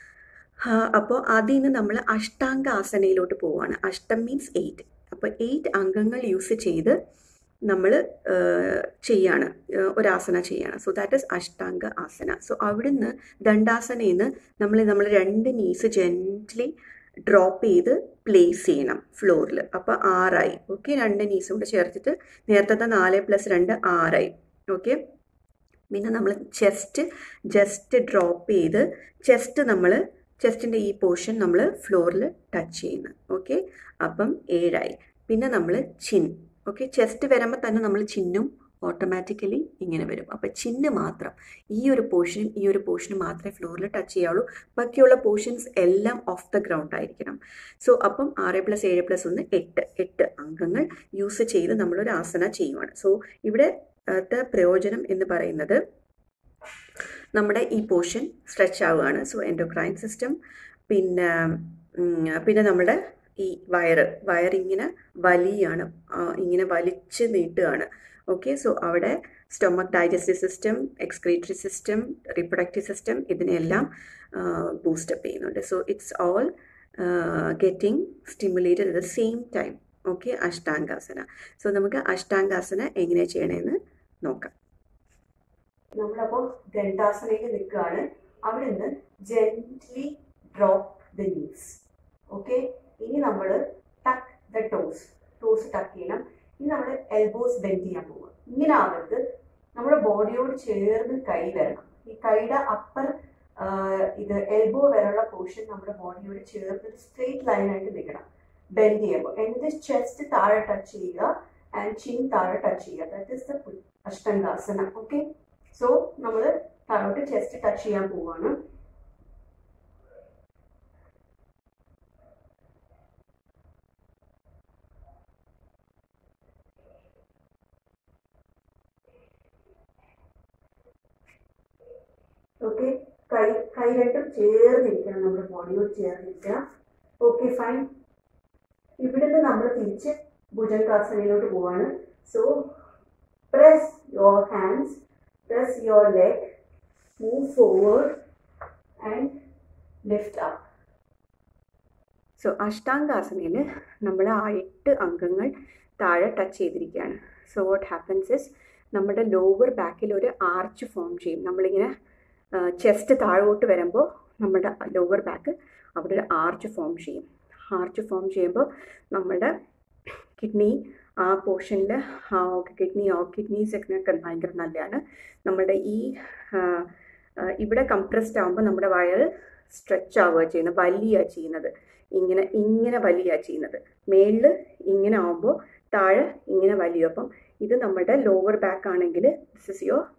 Speaker 1: അപ്പോൾ അതിൽ നിന്ന് നമ്മൾ അഷ്ടാംഗ ആസനയിലോട്ട് പോവുകയാണ് അഷ്ടം മീൻസ് എയ്റ്റ് അപ്പോൾ എയ്റ്റ് അംഗങ്ങൾ യൂസ് ചെയ്ത് നമ്മൾ ചെയ്യാണ് ഒരാസന ചെയ്യാണ് so that is Ashtanga asana so അവിടുന്ന് ദണ്ഡാസനയിൽ നിന്ന് നമ്മൾ നമ്മൾ രണ്ട് നീസ് ജെൻറ്റ്ലി ഡ്രോപ്പ് ചെയ്ത് പ്ലേസ് ചെയ്യണം ഫ്ലോറിൽ അപ്പോൾ ആറായി ഓക്കെ രണ്ട് നീസും കൂടെ ചേർത്തിട്ട് നേരത്തെ നാല് പ്ലസ് രണ്ട് ആറായി ഓക്കെ പിന്നെ നമ്മൾ ചെസ്റ്റ് ജസ്റ്റ് ഡ്രോപ്പ് ചെയ്ത് ചെസ്റ്റ് നമ്മൾ ചെസ്റ്റിൻ്റെ ഈ പോർഷൻ നമ്മൾ ഫ്ലോറിൽ ടച്ച് ചെയ്യുന്നു ഓക്കെ അപ്പം ഏഴായി പിന്നെ നമ്മൾ ചിൻ ഓക്കെ ചെസ്റ്റ് വരുമ്പോൾ തന്നെ നമ്മൾ ചിന്നും ഓട്ടോമാറ്റിക്കലി ഇങ്ങനെ വരും അപ്പോൾ ചിന്ന് മാത്രം ഈ ഒരു പോർഷനും ഈ ഒരു പോർഷനും മാത്രമേ ഫ്ലോറിൽ ടച്ച് ചെയ്യാവുള്ളൂ ബാക്കിയുള്ള പോർഷൻസ് എല്ലാം ഓഫ് ദ ഗ്രൗണ്ട് ആയിരിക്കണം സോ അപ്പം ആറ് പ്ലസ് ഏഴ് പ്ലസ് ഒന്ന് എട്ട് എട്ട് അംഗങ്ങൾ യൂസ് ചെയ്ത് നമ്മളൊരു ആസന ചെയ്യുവാണ് സോ ഇവിടെ പ്രയോജനം എന്ന് പറയുന്നത് നമ്മുടെ ഈ പോർഷൻ സ്ട്രെച്ച് ആവുകയാണ് സോ എൻഡോക്രൈൻ സിസ്റ്റം പിന്നെ പിന്നെ നമ്മുടെ ഈ വയറ് വയറിങ്ങനെ വലിയാണ് ഇങ്ങനെ വലിച്ച് നീട്ടുകയാണ് ഓക്കെ സോ അവിടെ stomach digestive system excretory system reproductive system ഇതിനെല്ലാം ബൂസ്റ്റപ്പ് ചെയ്യുന്നുണ്ട് so it's all getting stimulated at the same time okay Ashtangasana so നമുക്ക് അഷ്ടാംഗാസന എങ്ങനെ ചെയ്യണമെന്ന് നോക്കാം നമ്മളപ്പോൾ ദണ്ഡാസനയിൽ നിൽക്കുകയാണ് അവിടെ നിന്ന് gently drop the knees okay ഇനി നമ്മൾ tuck the toes toes tuck ചെയ്യണം ഇനി നമ്മൾ എൽബോസ് ബെൻഡ് ചെയ്യാൻ പോവുക ഇങ്ങനെ ആവരുത് നമ്മുടെ ബോഡിയോട് ചേർന്ന് കൈ വരണം ഈ കൈയുടെ അപ്പർ ഇത് എൽബോ വരെയുള്ള പോർഷൻ നമ്മുടെ ബോഡിയോട് ചേർന്ന് സ്ട്രെയിറ്റ് ലൈനായിട്ട് നിൽക്കണം ബെൻഡ് ചെയ്യുമ്പോൾ എന്നിട്ട് ചെസ്റ്റ് താഴെ ടച്ച് ചെയ്യുക ആൻഡ് ചിൻ താഴെ ടച്ച് ചെയ്യുക that is the Ashtangasana okay so നമ്മൾ താഴോട്ട് ചെസ്റ്റ് ടച്ച് ചെയ്യാൻ പോവാണ് ഓക്കെ കൈ കൈ രണ്ടും ചേർന്നിരിക്കണം നമ്മുടെ ബോഡിയോട് ചേർന്നിരിക്കുക ഓക്കെ ഫൈൻ ഇവിടുന്ന് നമ്മൾ തിരിച്ച് ഭുജങ്കാസനയിലോട്ട് പോവാണ് so press your hands press your leg, move forward and lift up. So അഷ്ടാംഗാസനയിൽ നമ്മൾ ആ എട്ട് അംഗങ്ങൾ താഴെ ടച്ച് ചെയ്തിരിക്കുകയാണ് സോ വാട്ട് ഹാപ്പൻസ് ഇസ് നമ്മുടെ ലോവർ ബാക്കിൽ ഒരു ആർച്ച് ഫോം ചെയ്യും നമ്മളിങ്ങനെ ചെസ്റ്റ് താഴോട്ട് വരുമ്പോൾ നമ്മുടെ ലോവർ ബാക്ക് അവിടെ ഒരു ആർച്ച് ഫോം ചെയ്യും ആർച്ച് ഫോം ചെയ്യുമ്പോൾ നമ്മുടെ കിഡ്നി ആ പോർഷനിൽ കിഡ്നി ഓ കിഡ്നീസൊക്കെ ഭയങ്കര നല്ലതാണ് നമ്മുടെ ഈ ഇവിടെ കംപ്രസ്ഡ് ആകുമ്പോൾ നമ്മുടെ വയറ് സ്ട്രെച്ച് ആവുക ചെയ്യുന്നത് വലിയ ചെയ്യുന്നത് ഇങ്ങനെ ഇങ്ങനെ വലിയ ചെയ്യുന്നത് മേളിൽ ഇങ്ങനെ ആകുമ്പോൾ താഴെ ഇങ്ങനെ വലിയ അപ്പം ഇത് നമ്മുടെ ലോവർ ബാക്ക് ആണെങ്കിൽ this is your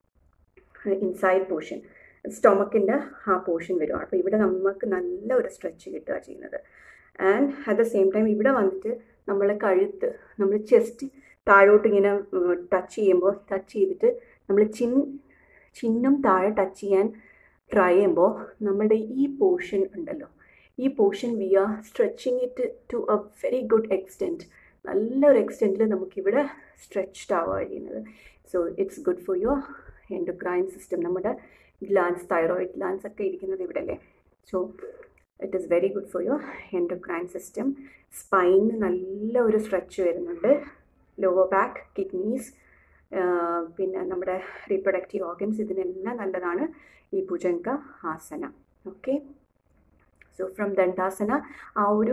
Speaker 1: inside portion സ്റ്റൊമക്കിൻ്റെ ആ പോർഷൻ വരുവാണ് അപ്പോൾ ഇവിടെ നമുക്ക് നല്ല ഒരു സ്ട്രെച്ച് കിട്ടുക ചെയ്യുന്നത് and at the same time ഇവിടെ വന്നിട്ട് നമ്മൾ കഴുത്ത് നമ്മൾ ചെസ്റ്റ് താഴോട്ട് ഇങ്ങനെ ടച്ച് ചെയ്യുമ്പോൾ ടച്ച് ചെയ്തിട്ട് നമ്മൾ ചിൻ ചിന്നും താഴെ ടച്ച് ചെയ്യാൻ ട്രൈ ചെയ്യുമ്പോൾ നമ്മുടെ ഈ പോർഷൻ ഉണ്ടല്ലോ ഈ portion we are stretching it to a very good extent നല്ലൊരു എക്സ്റ്റെൻറ്റിൽ നമുക്കിവിടെ സ്ട്രെച്ച്ഡ് ആവുക ചെയ്യുന്നത് so it's good for your endocrine system നമ്മുടെ ഗ്ലാൻസ് തൈറോയിഡ് ഗ്ലാൻസ് ഒക്കെ ഇരിക്കുന്നത് ഇവിടെ അല്ലേ so it is very good for your endocrine system സ്പൈന് നല്ല ഒരു സ്ട്രെച്ച് വരുന്നുണ്ട് ലോവർ ബാക്ക് കിഡ്നീസ് പിന്നെ നമ്മുടെ റീപ്രൊഡക്റ്റീവ് ഓർഗൻസ് ഇതിനെല്ലാം നല്ലതാണ് ഈ Bhujanga asana okay so from Dandasana ആ ഒരു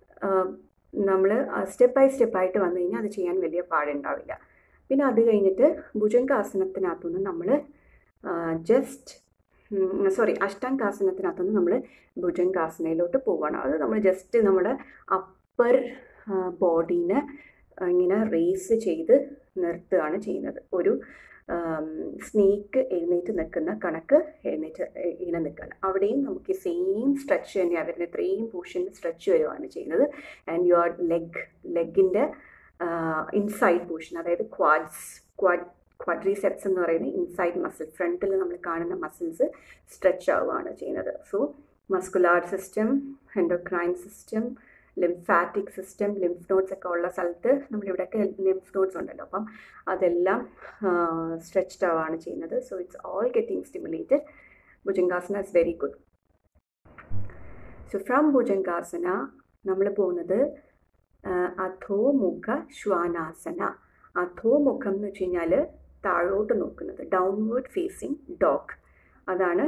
Speaker 1: നമ്മൾ സ്റ്റെപ്പ് ബൈ സ്റ്റെപ്പായിട്ട് വന്നു കഴിഞ്ഞാൽ അത് ചെയ്യാൻ വലിയ പാടുണ്ടാവില്ല പിന്നെ അത് കഴിഞ്ഞിട്ട് ഭുജങ്കാസനത്തിനകത്തുനിന്ന് നമ്മൾ ജസ്റ്റ് സോറി അഷ്ടാംഗാസനത്തിനകത്തുനിന്ന് നമ്മൾ ഭുജങ്കാസനയിലോട്ട് പോവുകയാണ് അത് നമ്മൾ ജസ്റ്റ് നമ്മുടെ അപ്പർ ബോഡീനെ ഇങ്ങനെ റേസ് ചെയ്ത് നിർത്തുകയാണ് ചെയ്യുന്നത് ഒരു സ്നേക്ക് എഴുന്നേറ്റ് നിൽക്കുന്ന കണക്ക് എഴുന്നേറ്റ് ഇങ്ങനെ നിൽക്കുകയാണ് അവിടെയും നമുക്ക് സെയിം സ്ട്രെച്ച് തന്നെയാണ് വരുന്നത് ഇത്രയും പോർഷൻ സ്ട്രെച്ച് വരുവാണ് ചെയ്യുന്നത് ആൻഡ് യുവർ ലെഗ് ലെഗിൻ്റെ ഇൻസൈഡ് പോർഷൻ അതായത് ക്വാഡ്സ് ക്വാഡ് ക്വാഡ്രീസെപ്സ് എന്ന് പറയുന്ന ഇൻസൈഡ് മസിൽ ഫ്രണ്ടിൽ നമ്മൾ കാണുന്ന മസിൽസ് സ്ട്രെച്ച് ആവുകയാണ് ചെയ്യുന്നത് so muscular system endocrine system lymphatic system lymph nodes ഒക്കെ ഉള്ള സ്ഥലത്ത് നമ്മളിവിടെയൊക്കെ ലിംഫ് നോട്ട്സ് ഉണ്ടല്ലോ അപ്പം അതെല്ലാം സ്ട്രെച്ച്ഡ് ആവുകയാണ് ചെയ്യുന്നത് so it's all getting stimulated Bhujangasana is very good so from Bhujangasana നമ്മൾ പോകുന്നത് അധോമുഖ ശ്വാനാസന അധോമുഖം എന്ന് വെച്ച് കഴിഞ്ഞാൽ താഴോട്ട് നോക്കുന്നത് ഡൗൺവേർഡ് ഫേസിങ് ഡോഗ് അതാണ്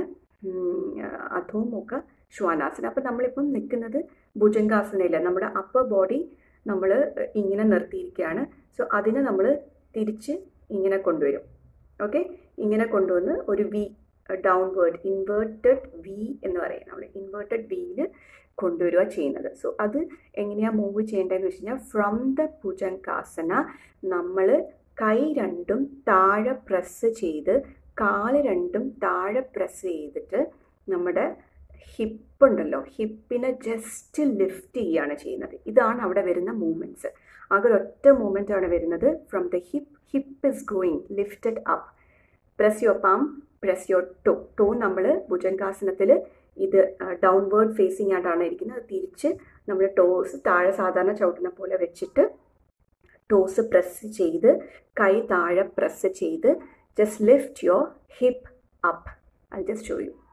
Speaker 1: അധോമുഖ ശ്വാനാസന അപ്പം നമ്മളിപ്പം നിൽക്കുന്നത് ഭുജങ്കാസനയില്ല നമ്മുടെ അപ്പർ ബോഡി നമ്മൾ ഇങ്ങനെ നിർത്തിയിരിക്കുകയാണ് സോ അതിനെ നമ്മൾ തിരിച്ച് ഇങ്ങനെ കൊണ്ടുവരും ഓക്കെ ഇങ്ങനെ കൊണ്ടുവന്ന് ഒരു വി ഡൗൺവേർഡ് ഇൻവേർട്ടഡ് വി എന്ന് പറയും നമ്മൾ ഇൻവേർട്ടഡ് വിയിൽ കൊണ്ടുവരിക ചെയ്യുന്നത് സോ അത് എങ്ങനെയാണ് മൂവ് ചെയ്യേണ്ടതെന്ന് വെച്ച് കഴിഞ്ഞാൽ ഫ്രം ദ ഭുജങ്കാസന നമ്മൾ കൈ രണ്ടും താഴെ പ്രസ് ചെയ്ത് കാല് രണ്ടും താഴെ പ്രസ് ചെയ്തിട്ട് നമ്മുടെ ഹിപ്പ് ഉണ്ടല്ലോ ഹിപ്പിനെ ജസ്റ്റ് ലിഫ്റ്റ് ചെയ്യുകയാണ് ചെയ്യുന്നത് ഇതാണ് അവിടെ വരുന്ന മൂവ്മെൻറ്റ്സ് ആകെ ഒറ്റ മൂവ്മെൻ്റ് ആണ് വരുന്നത് from the hip hip is going lifted up press your palm press your toe toe നമ്മൾ ഭുജംഗാസനത്തിൽ ഇത് ഡൗൺവേർഡ് ഫേസിങ് ആയിട്ടാണ് ഇരിക്കുന്നത് അത് തിരിച്ച് നമ്മൾ ടോസ് താഴെ സാധാരണ ചവിട്ടുന്ന പോലെ വെച്ചിട്ട് ടോസ് പ്രസ് ചെയ്ത് കൈ താഴെ പ്രസ് ചെയ്ത് just lift your hip up I just show you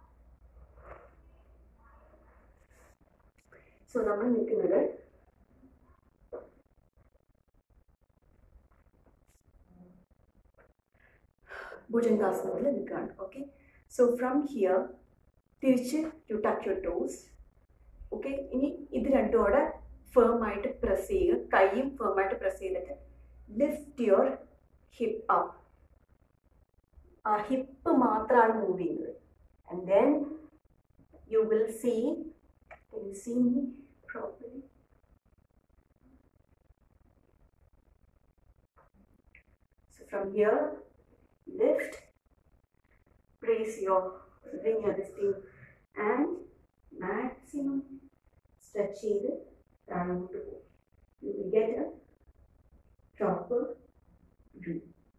Speaker 1: so നമ്മൾ നിൽക്കുന്നത് ഭുജംഗാസനത്തിൽ നിൽക്കുകയാണ് ഓക്കെ സോ ഫ്രം ഹിയർ തിരിച്ച് you touch your toes okay ഇനി ഇത് രണ്ടും കൂടെ ഫേം ആയിട്ട് പ്രസ് ചെയ്യുക കൈയും ഫേം ആയിട്ട് പ്രസ് ചെയ്തിട്ട് ലിഫ്റ്റ് യുവർ ഹിപ്പ് അപ്പ് ആ ഹിപ്പ് മാത്രമാണ് മൂവ് ചെയ്യുന്നത് and then you will see Can you see me properly? So from here, lift, brace your, bring your this thing and maximum stretch ചെയ്ത് താഴോട്ട് പോകും You will get a proper view.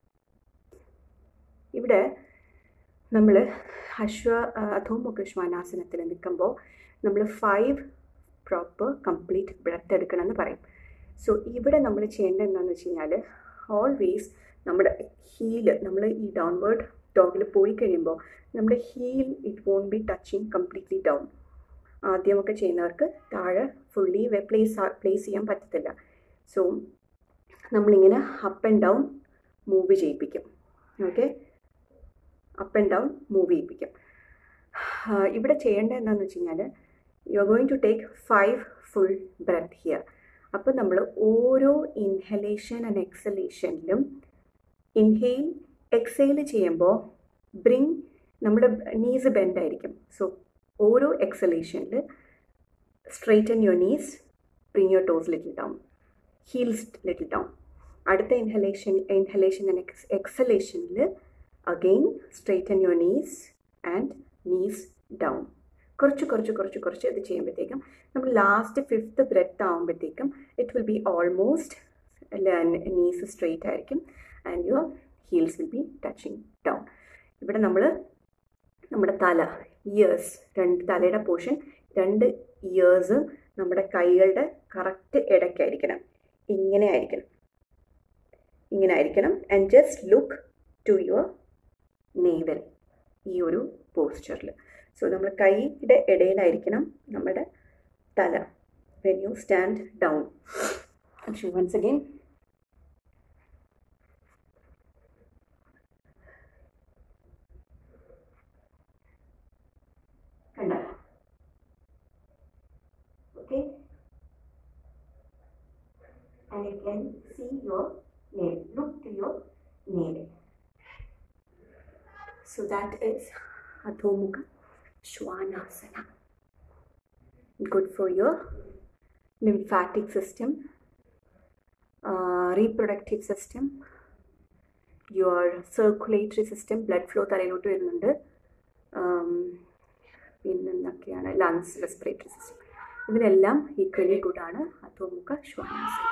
Speaker 1: ഇവിടെ നമ്മൾ അശ്വ അധോമുഖ ശ്വാനാസനത്തിൽ നിൽക്കുമ്പോൾ നമ്മൾ five proper complete breath എടുക്കണം എന്ന് പറയും സോ ഇവിടെ നമ്മൾ ചെയ്യേണ്ടത് എന്താണെന്ന് വെച്ച് കഴിഞ്ഞാൽ ഓൾവേസ് നമ്മുടെ ഹീല് നമ്മൾ ഈ ഡൗൺവേർഡ് ഡോഗിൽ പോയി കഴിയുമ്പോൾ നമ്മുടെ heel it won't be touching completely down ആദ്യമൊക്കെ ചെയ്യുന്നവർക്ക് താഴെ ഫുള്ളി പ്ലേസ് പ്ലേസ് ചെയ്യാൻ പറ്റത്തില്ല സോ നമ്മളിങ്ങനെ അപ്പ് ആൻഡ് ഡൗൺ മൂവ് ചെയ്യിപ്പിക്കും okay up and down move ചെയ്യിപ്പിക്കും ഇവിടെ ചെയ്യേണ്ടത് എന്താണെന്ന് വെച്ച് കഴിഞ്ഞാൽ you are going to take five full breath here അപ്പോൾ നമ്മൾ ഓരോ ഇൻഹലേഷൻ ആൻഡ് എക്സലേഷനിലും ഇൻഹെയിൽ എക്സെയിൽ ചെയ്യുമ്പോൾ ബ്രിങ് നമ്മുടെ നീസ് ബെൻഡ് ആയിരിക്കും സോ ഓരോ എക്സലേഷനിൽ straighten your knees bring your toes little down heels little down അടുത്ത ഇൻഹലേഷൻ ഇൻഹലേഷൻ ആൻഡ് എക്സ് എക്സലേഷനിൽ again straighten your knees and knees down കുറച്ച് കുറച്ച് കുറച്ച് കുറച്ച് ഇത് ചെയ്യുമ്പോഴത്തേക്കും നമ്മൾ ലാസ്റ്റ് ഫിഫ്ത്ത് ബ്രെത്ത് ആകുമ്പോഴത്തേക്കും it will be almost knees straight ആയിരിക്കും and your heels will be touching down ഇവിടെ നമ്മൾ നമ്മുടെ തല ഇയേഴ്സ് രണ്ട് തലയുടെ പോർഷൻ രണ്ട് ഇയേഴ്സ് നമ്മുടെ കൈകളുടെ കറക്റ്റ് ഇടയ്ക്കായിരിക്കണം ഇങ്ങനെ ആയിരിക്കണം ഇങ്ങനെ ആയിരിക്കണം and just look to your navel ഈ ഒരു പോസ്ചറിൽ സോ നമ്മൾ കൈയുടെ ഇടയിലായിരിക്കണം നമ്മുടെ തല when you stand down once again കണ്ട okay and you can see your navel. Look to your navel. So that is Adhomukha Shwanasana. Good for your lymphatic system, uh, reproductive system, your circulatory system, blood flow തലയിലോട്ട് വരുന്നുണ്ട് പിന്നെന്തൊക്കെയാണ് lungs respiratory system ഇതിനെല്ലാം equally ഗുഡാണ് അധോമുഖ ശ്വാനാസനം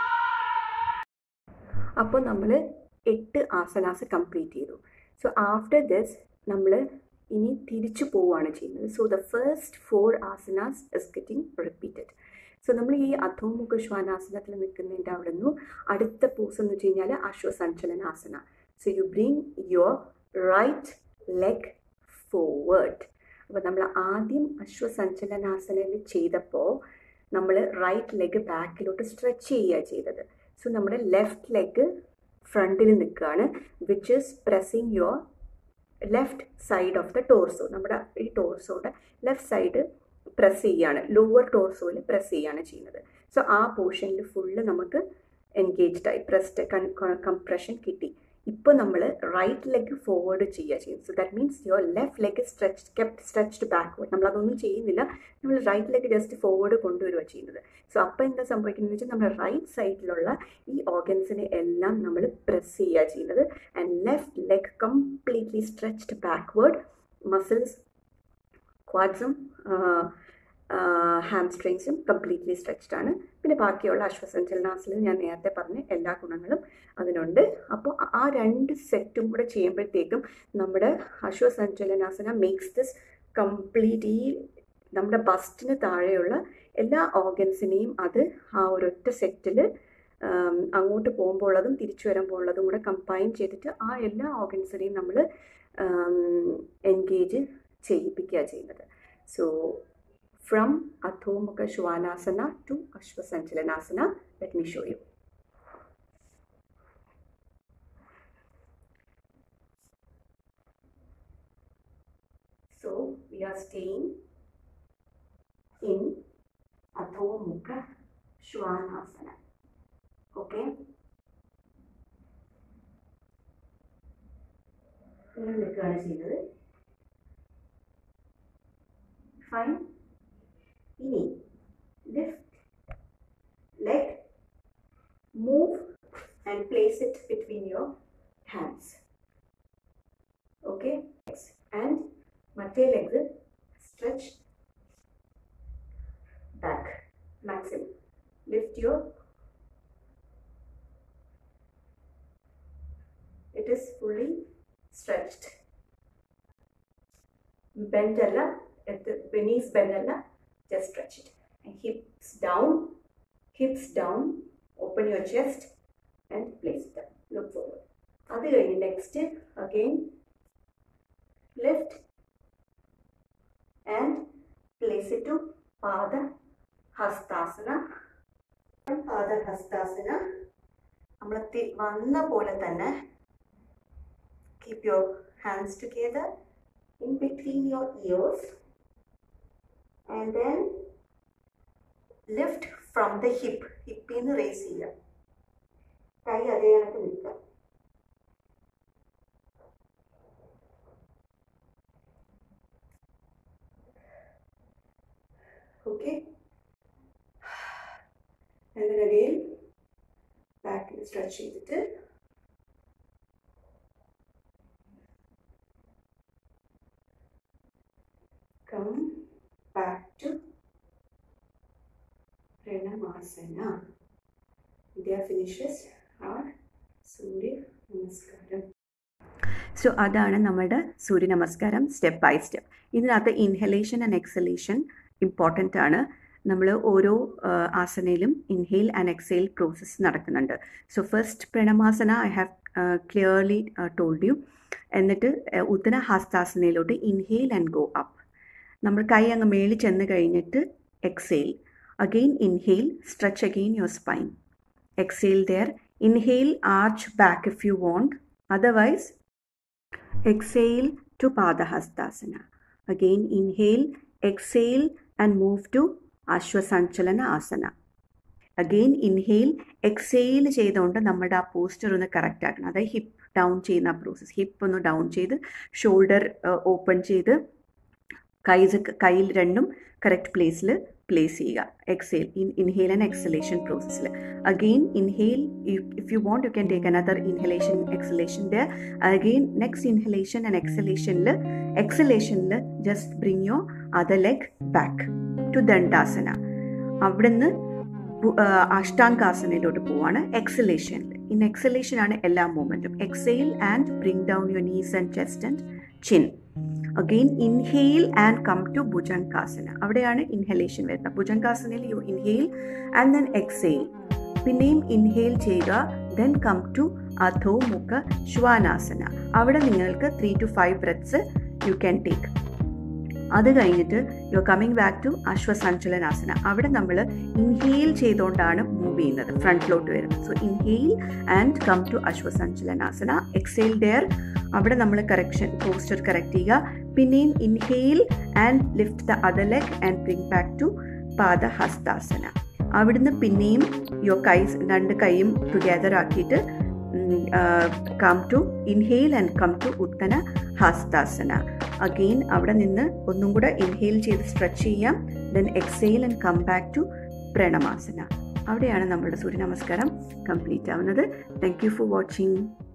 Speaker 1: അപ്പോൾ നമ്മൾ എട്ട് asanas complete ചെയ്തു so after this നമ്മൾ ഇനി തിരിച്ചു പോവുകയാണ് ചെയ്യുന്നത് so the first four asanas is getting repeated so നമ്മൾ ഈ അധോമുഖ ശ്വാനാസനത്തിൽ നിൽക്കുന്നതിൻ്റെ അവിടെ നിന്ന് അടുത്ത പോസ് എന്ന് വെച്ച് കഴിഞ്ഞാൽ Ashwasanchalanasana so you bring your right leg forward അപ്പോൾ നമ്മൾ ആദ്യം അശ്വസഞ്ചലനാസനയിൽ ചെയ്തപ്പോൾ നമ്മൾ റൈറ്റ് ലെഗ് ബാക്കിലോട്ട് സ്ട്രെച്ച് ചെയ്യുക ചെയ്തത് സോ നമ്മുടെ ലെഫ്റ്റ് ലെഗ് ഫ്രണ്ടിൽ നിൽക്കുകയാണ് which is pressing your left side of the torso നമ്മുടെ ഈ ടോർസോയുടെ ലെഫ്റ്റ് സൈഡ് പ്രസ് ചെയ്യാണ് ലോവർ ടോർസോയിൽ പ്രസ് ചെയ്യാണ് ചെയ്യുന്നത് സോ ആ പോർഷനിൽ ഫുള്ള് നമുക്ക് എൻഗേജ്ഡ് ആയി പ്രസ്ഡ് കംപ്രഷൻ കിട്ടി ഇപ്പോൾ നമ്മൾ റൈറ്റ് ലെഗ് ഫോർവേഡ് ചെയ്യുക ചെയ്യും so that means your left leg stretch kept stretched backward നമ്മൾ അതൊന്നും ചെയ്യുന്നില്ല നമ്മൾ റൈറ്റ് ലെഗ് ജസ്റ്റ് ഫോർവേഡ് കൊണ്ടുവരിക ചെയ്യുന്നത് സോ അപ്പോൾ എന്താ സംഭവിക്കുന്നത് വെച്ചാൽ നമ്മുടെ റൈറ്റ് സൈഡിലുള്ള ഈ ഓർഗൻസിനെ എല്ലാം നമ്മൾ പ്രസ് ചെയ്യുക ചെയ്യുന്നത് and left leg completely stretched backward muscles ക്വാഡ്സും ഹാംസ്ട്രിങ്സും കംപ്ലീറ്റ്ലി സ്ട്രെച്ച്ഡ് ആണ് പിന്നെ ബാക്കിയുള്ള അശ്വസഞ്ചലനാസിലും ഞാൻ നേരത്തെ പറഞ്ഞ എല്ലാ ഗുണങ്ങളും അതിനുണ്ട് അപ്പോൾ ആ രണ്ട് സെറ്റും കൂടെ ചെയ്യുമ്പോഴത്തേക്കും നമ്മുടെ അശ്വസഞ്ചലനാസന മേക്സ് ദിസ് കംപ്ലീറ്റ് ഈ നമ്മുടെ ബസ്റ്റിന് താഴെയുള്ള എല്ലാ ഓർഗൻസിനെയും അത് ആ ഒരൊറ്റ സെറ്റിൽ അങ്ങോട്ട് പോകുമ്പോൾ ഉള്ളതും തിരിച്ചു വരുമ്പോൾ ഉള്ളതും കൂടെ കമ്പൈൻ ചെയ്തിട്ട് ആ എല്ലാ ഓർഗൻസിനെയും നമ്മൾ എൻഗേജ് ചെയ്യിപ്പിക്കുക ചെയ്യുന്നത് so from Adhomukha Shvanasana to Ashwasanchalanasana let me show you So we are staying in Adho Shwanasana. Okay? ഇങ്ങനെ നിൽക്കുകയാണ് ചെയ്യുന്നത് ഫൈൻ ഇനി lift leg move and place it between your hands okay and മറ്റേ leg stretch back maximum lift your it is fully stretched. Bend alla, at the knees bend alla, just stretch it. And hips down, hips down, open your chest and place it up. Look forward. അത് കഴിഞ്ഞ് next again lift and place it to Pada Hastasana പാദ ഹസ്താസന നമ്മൾ വന്ന പോലെ തന്നെ keep your hands together in between your ears and then lift from the hip ഹിപ്പിൽ നിന്ന് raise ചെയ്യുക കൈ അതേ കണക്ക് നിൽക്കുക ഓക്കെ and then again ബാക്കിൽ സ്ട്രെച്ച് ചെയ്തിട്ട് come back to Pranamasana. India finishes our Surya Namaskaram. So അതാണ് നമ്മളുടെ Surya Namaskaram step by step ഇതിനകത്ത് ഇൻഹലേഷൻ ആൻഡ് എക്സലേഷൻ ഇമ്പോർട്ടൻ്റ് ആണ് നമ്മൾ ഓരോ ആസനയിലും ഇൻഹെയിൽ ആൻഡ് എക്സെയിൽ പ്രോസസ്സ് നടക്കുന്നുണ്ട് so first Pranamasana I have clearly told you എന്നിട്ട് ഉത്തന ഹസ്താസനയിലോട്ട് ഇൻഹെയിൽ ആൻഡ് ഗോ അപ്പ് നമ്മൾ കൈ അങ്ങ് മേളിൽ ചെന്ന് കഴിഞ്ഞിട്ട് exhale again inhale stretch again your spine exhale there inhale arch back if you want otherwise exhale to Padahastasana. Again, inhale, exhale, and move to Ashwasanchalana Asana. Again inhale exhale ചെയ്തുകൊണ്ട് നമ്മുടെ ആ posture ഒന്ന് correct ആക്കണം അതായത് hip down ചെയ്യുന്ന പ്രോസസ്സ് hip ഒന്ന് down ചെയ്ത് ഷോൾഡർ ഓപ്പൺ ചെയ്ത് കൈ കയ്യിൽ രണ്ടും കറക്റ്റ് പ്ലേസിൽ പ്ലേസ് ചെയ്യുക exhale in inhale and exhalation പ്രോസസ്സിൽ again inhale if you want you can take another inhalation എക്സലേഷൻ്റെ അഗെയിൻ നെക്സ്റ്റ് ഇൻഹലേഷൻ ആൻഡ് എക്സലേഷനിൽ എക്സലേഷനിൽ just bring your other leg back to Dandasana അവിടുന്ന് അഷ്ടാംഗാസനയിലോട്ട് പോവാണ് എക്സലേഷനിൽ ഇൻ എക്സലേഷൻ ആണ് എല്ലാ മൂവ്മെൻറ്റും exhale and bring down your knees and chest and chin again inhale and come to Bhujangasana അവിടെയാണ് ഇൻഹലേഷൻ വരുന്നത് ഭുജങ്കാസനയിൽ you inhale and then exhale പിന്നെയും ഇൻഹെയിൽ ചെയ്യുക then come to Adho Mukha Shvanasana അവിടെ നിങ്ങൾക്ക് three to five breaths you can take അത് കഴിഞ്ഞിട്ട് you coming back to Ashwasanchalanasana അവിടെ നമ്മൾ ഇൻഹെയിൽ ചെയ്തുകൊണ്ടാണ് മൂവ് ചെയ്യുന്നത് ഫ്രണ്ടിലോട്ട് വരുന്നത് so inhale and come to Ashwasanchalanasana exhale there അവിടെ നമ്മൾ കറക്ഷൻ പോസ്റ്റർ കറക്റ്റ് ചെയ്യുക പിന്നെയും inhale and lift the other leg and bring back to Pada Hastasana അവിടുന്ന് പിന്നെയും യോ കൈ രണ്ട് കൈയും ടുഗെദർ ആക്കിയിട്ട് come to inhale and come to Uttana Hastasana again അവിടെ നിന്ന് ഒന്നും കൂടെ ഇൻഹെയിൽ ചെയ്ത് സ്ട്രെച്ച് ചെയ്യാം then exhale and come back to Pranamasana അവിടെയാണ് നമ്മളുടെ സൂര്യ നമസ്കാരം കംപ്ലീറ്റ് ആവുന്നത് താങ്ക് യു ഫോർ വാച്ചിങ്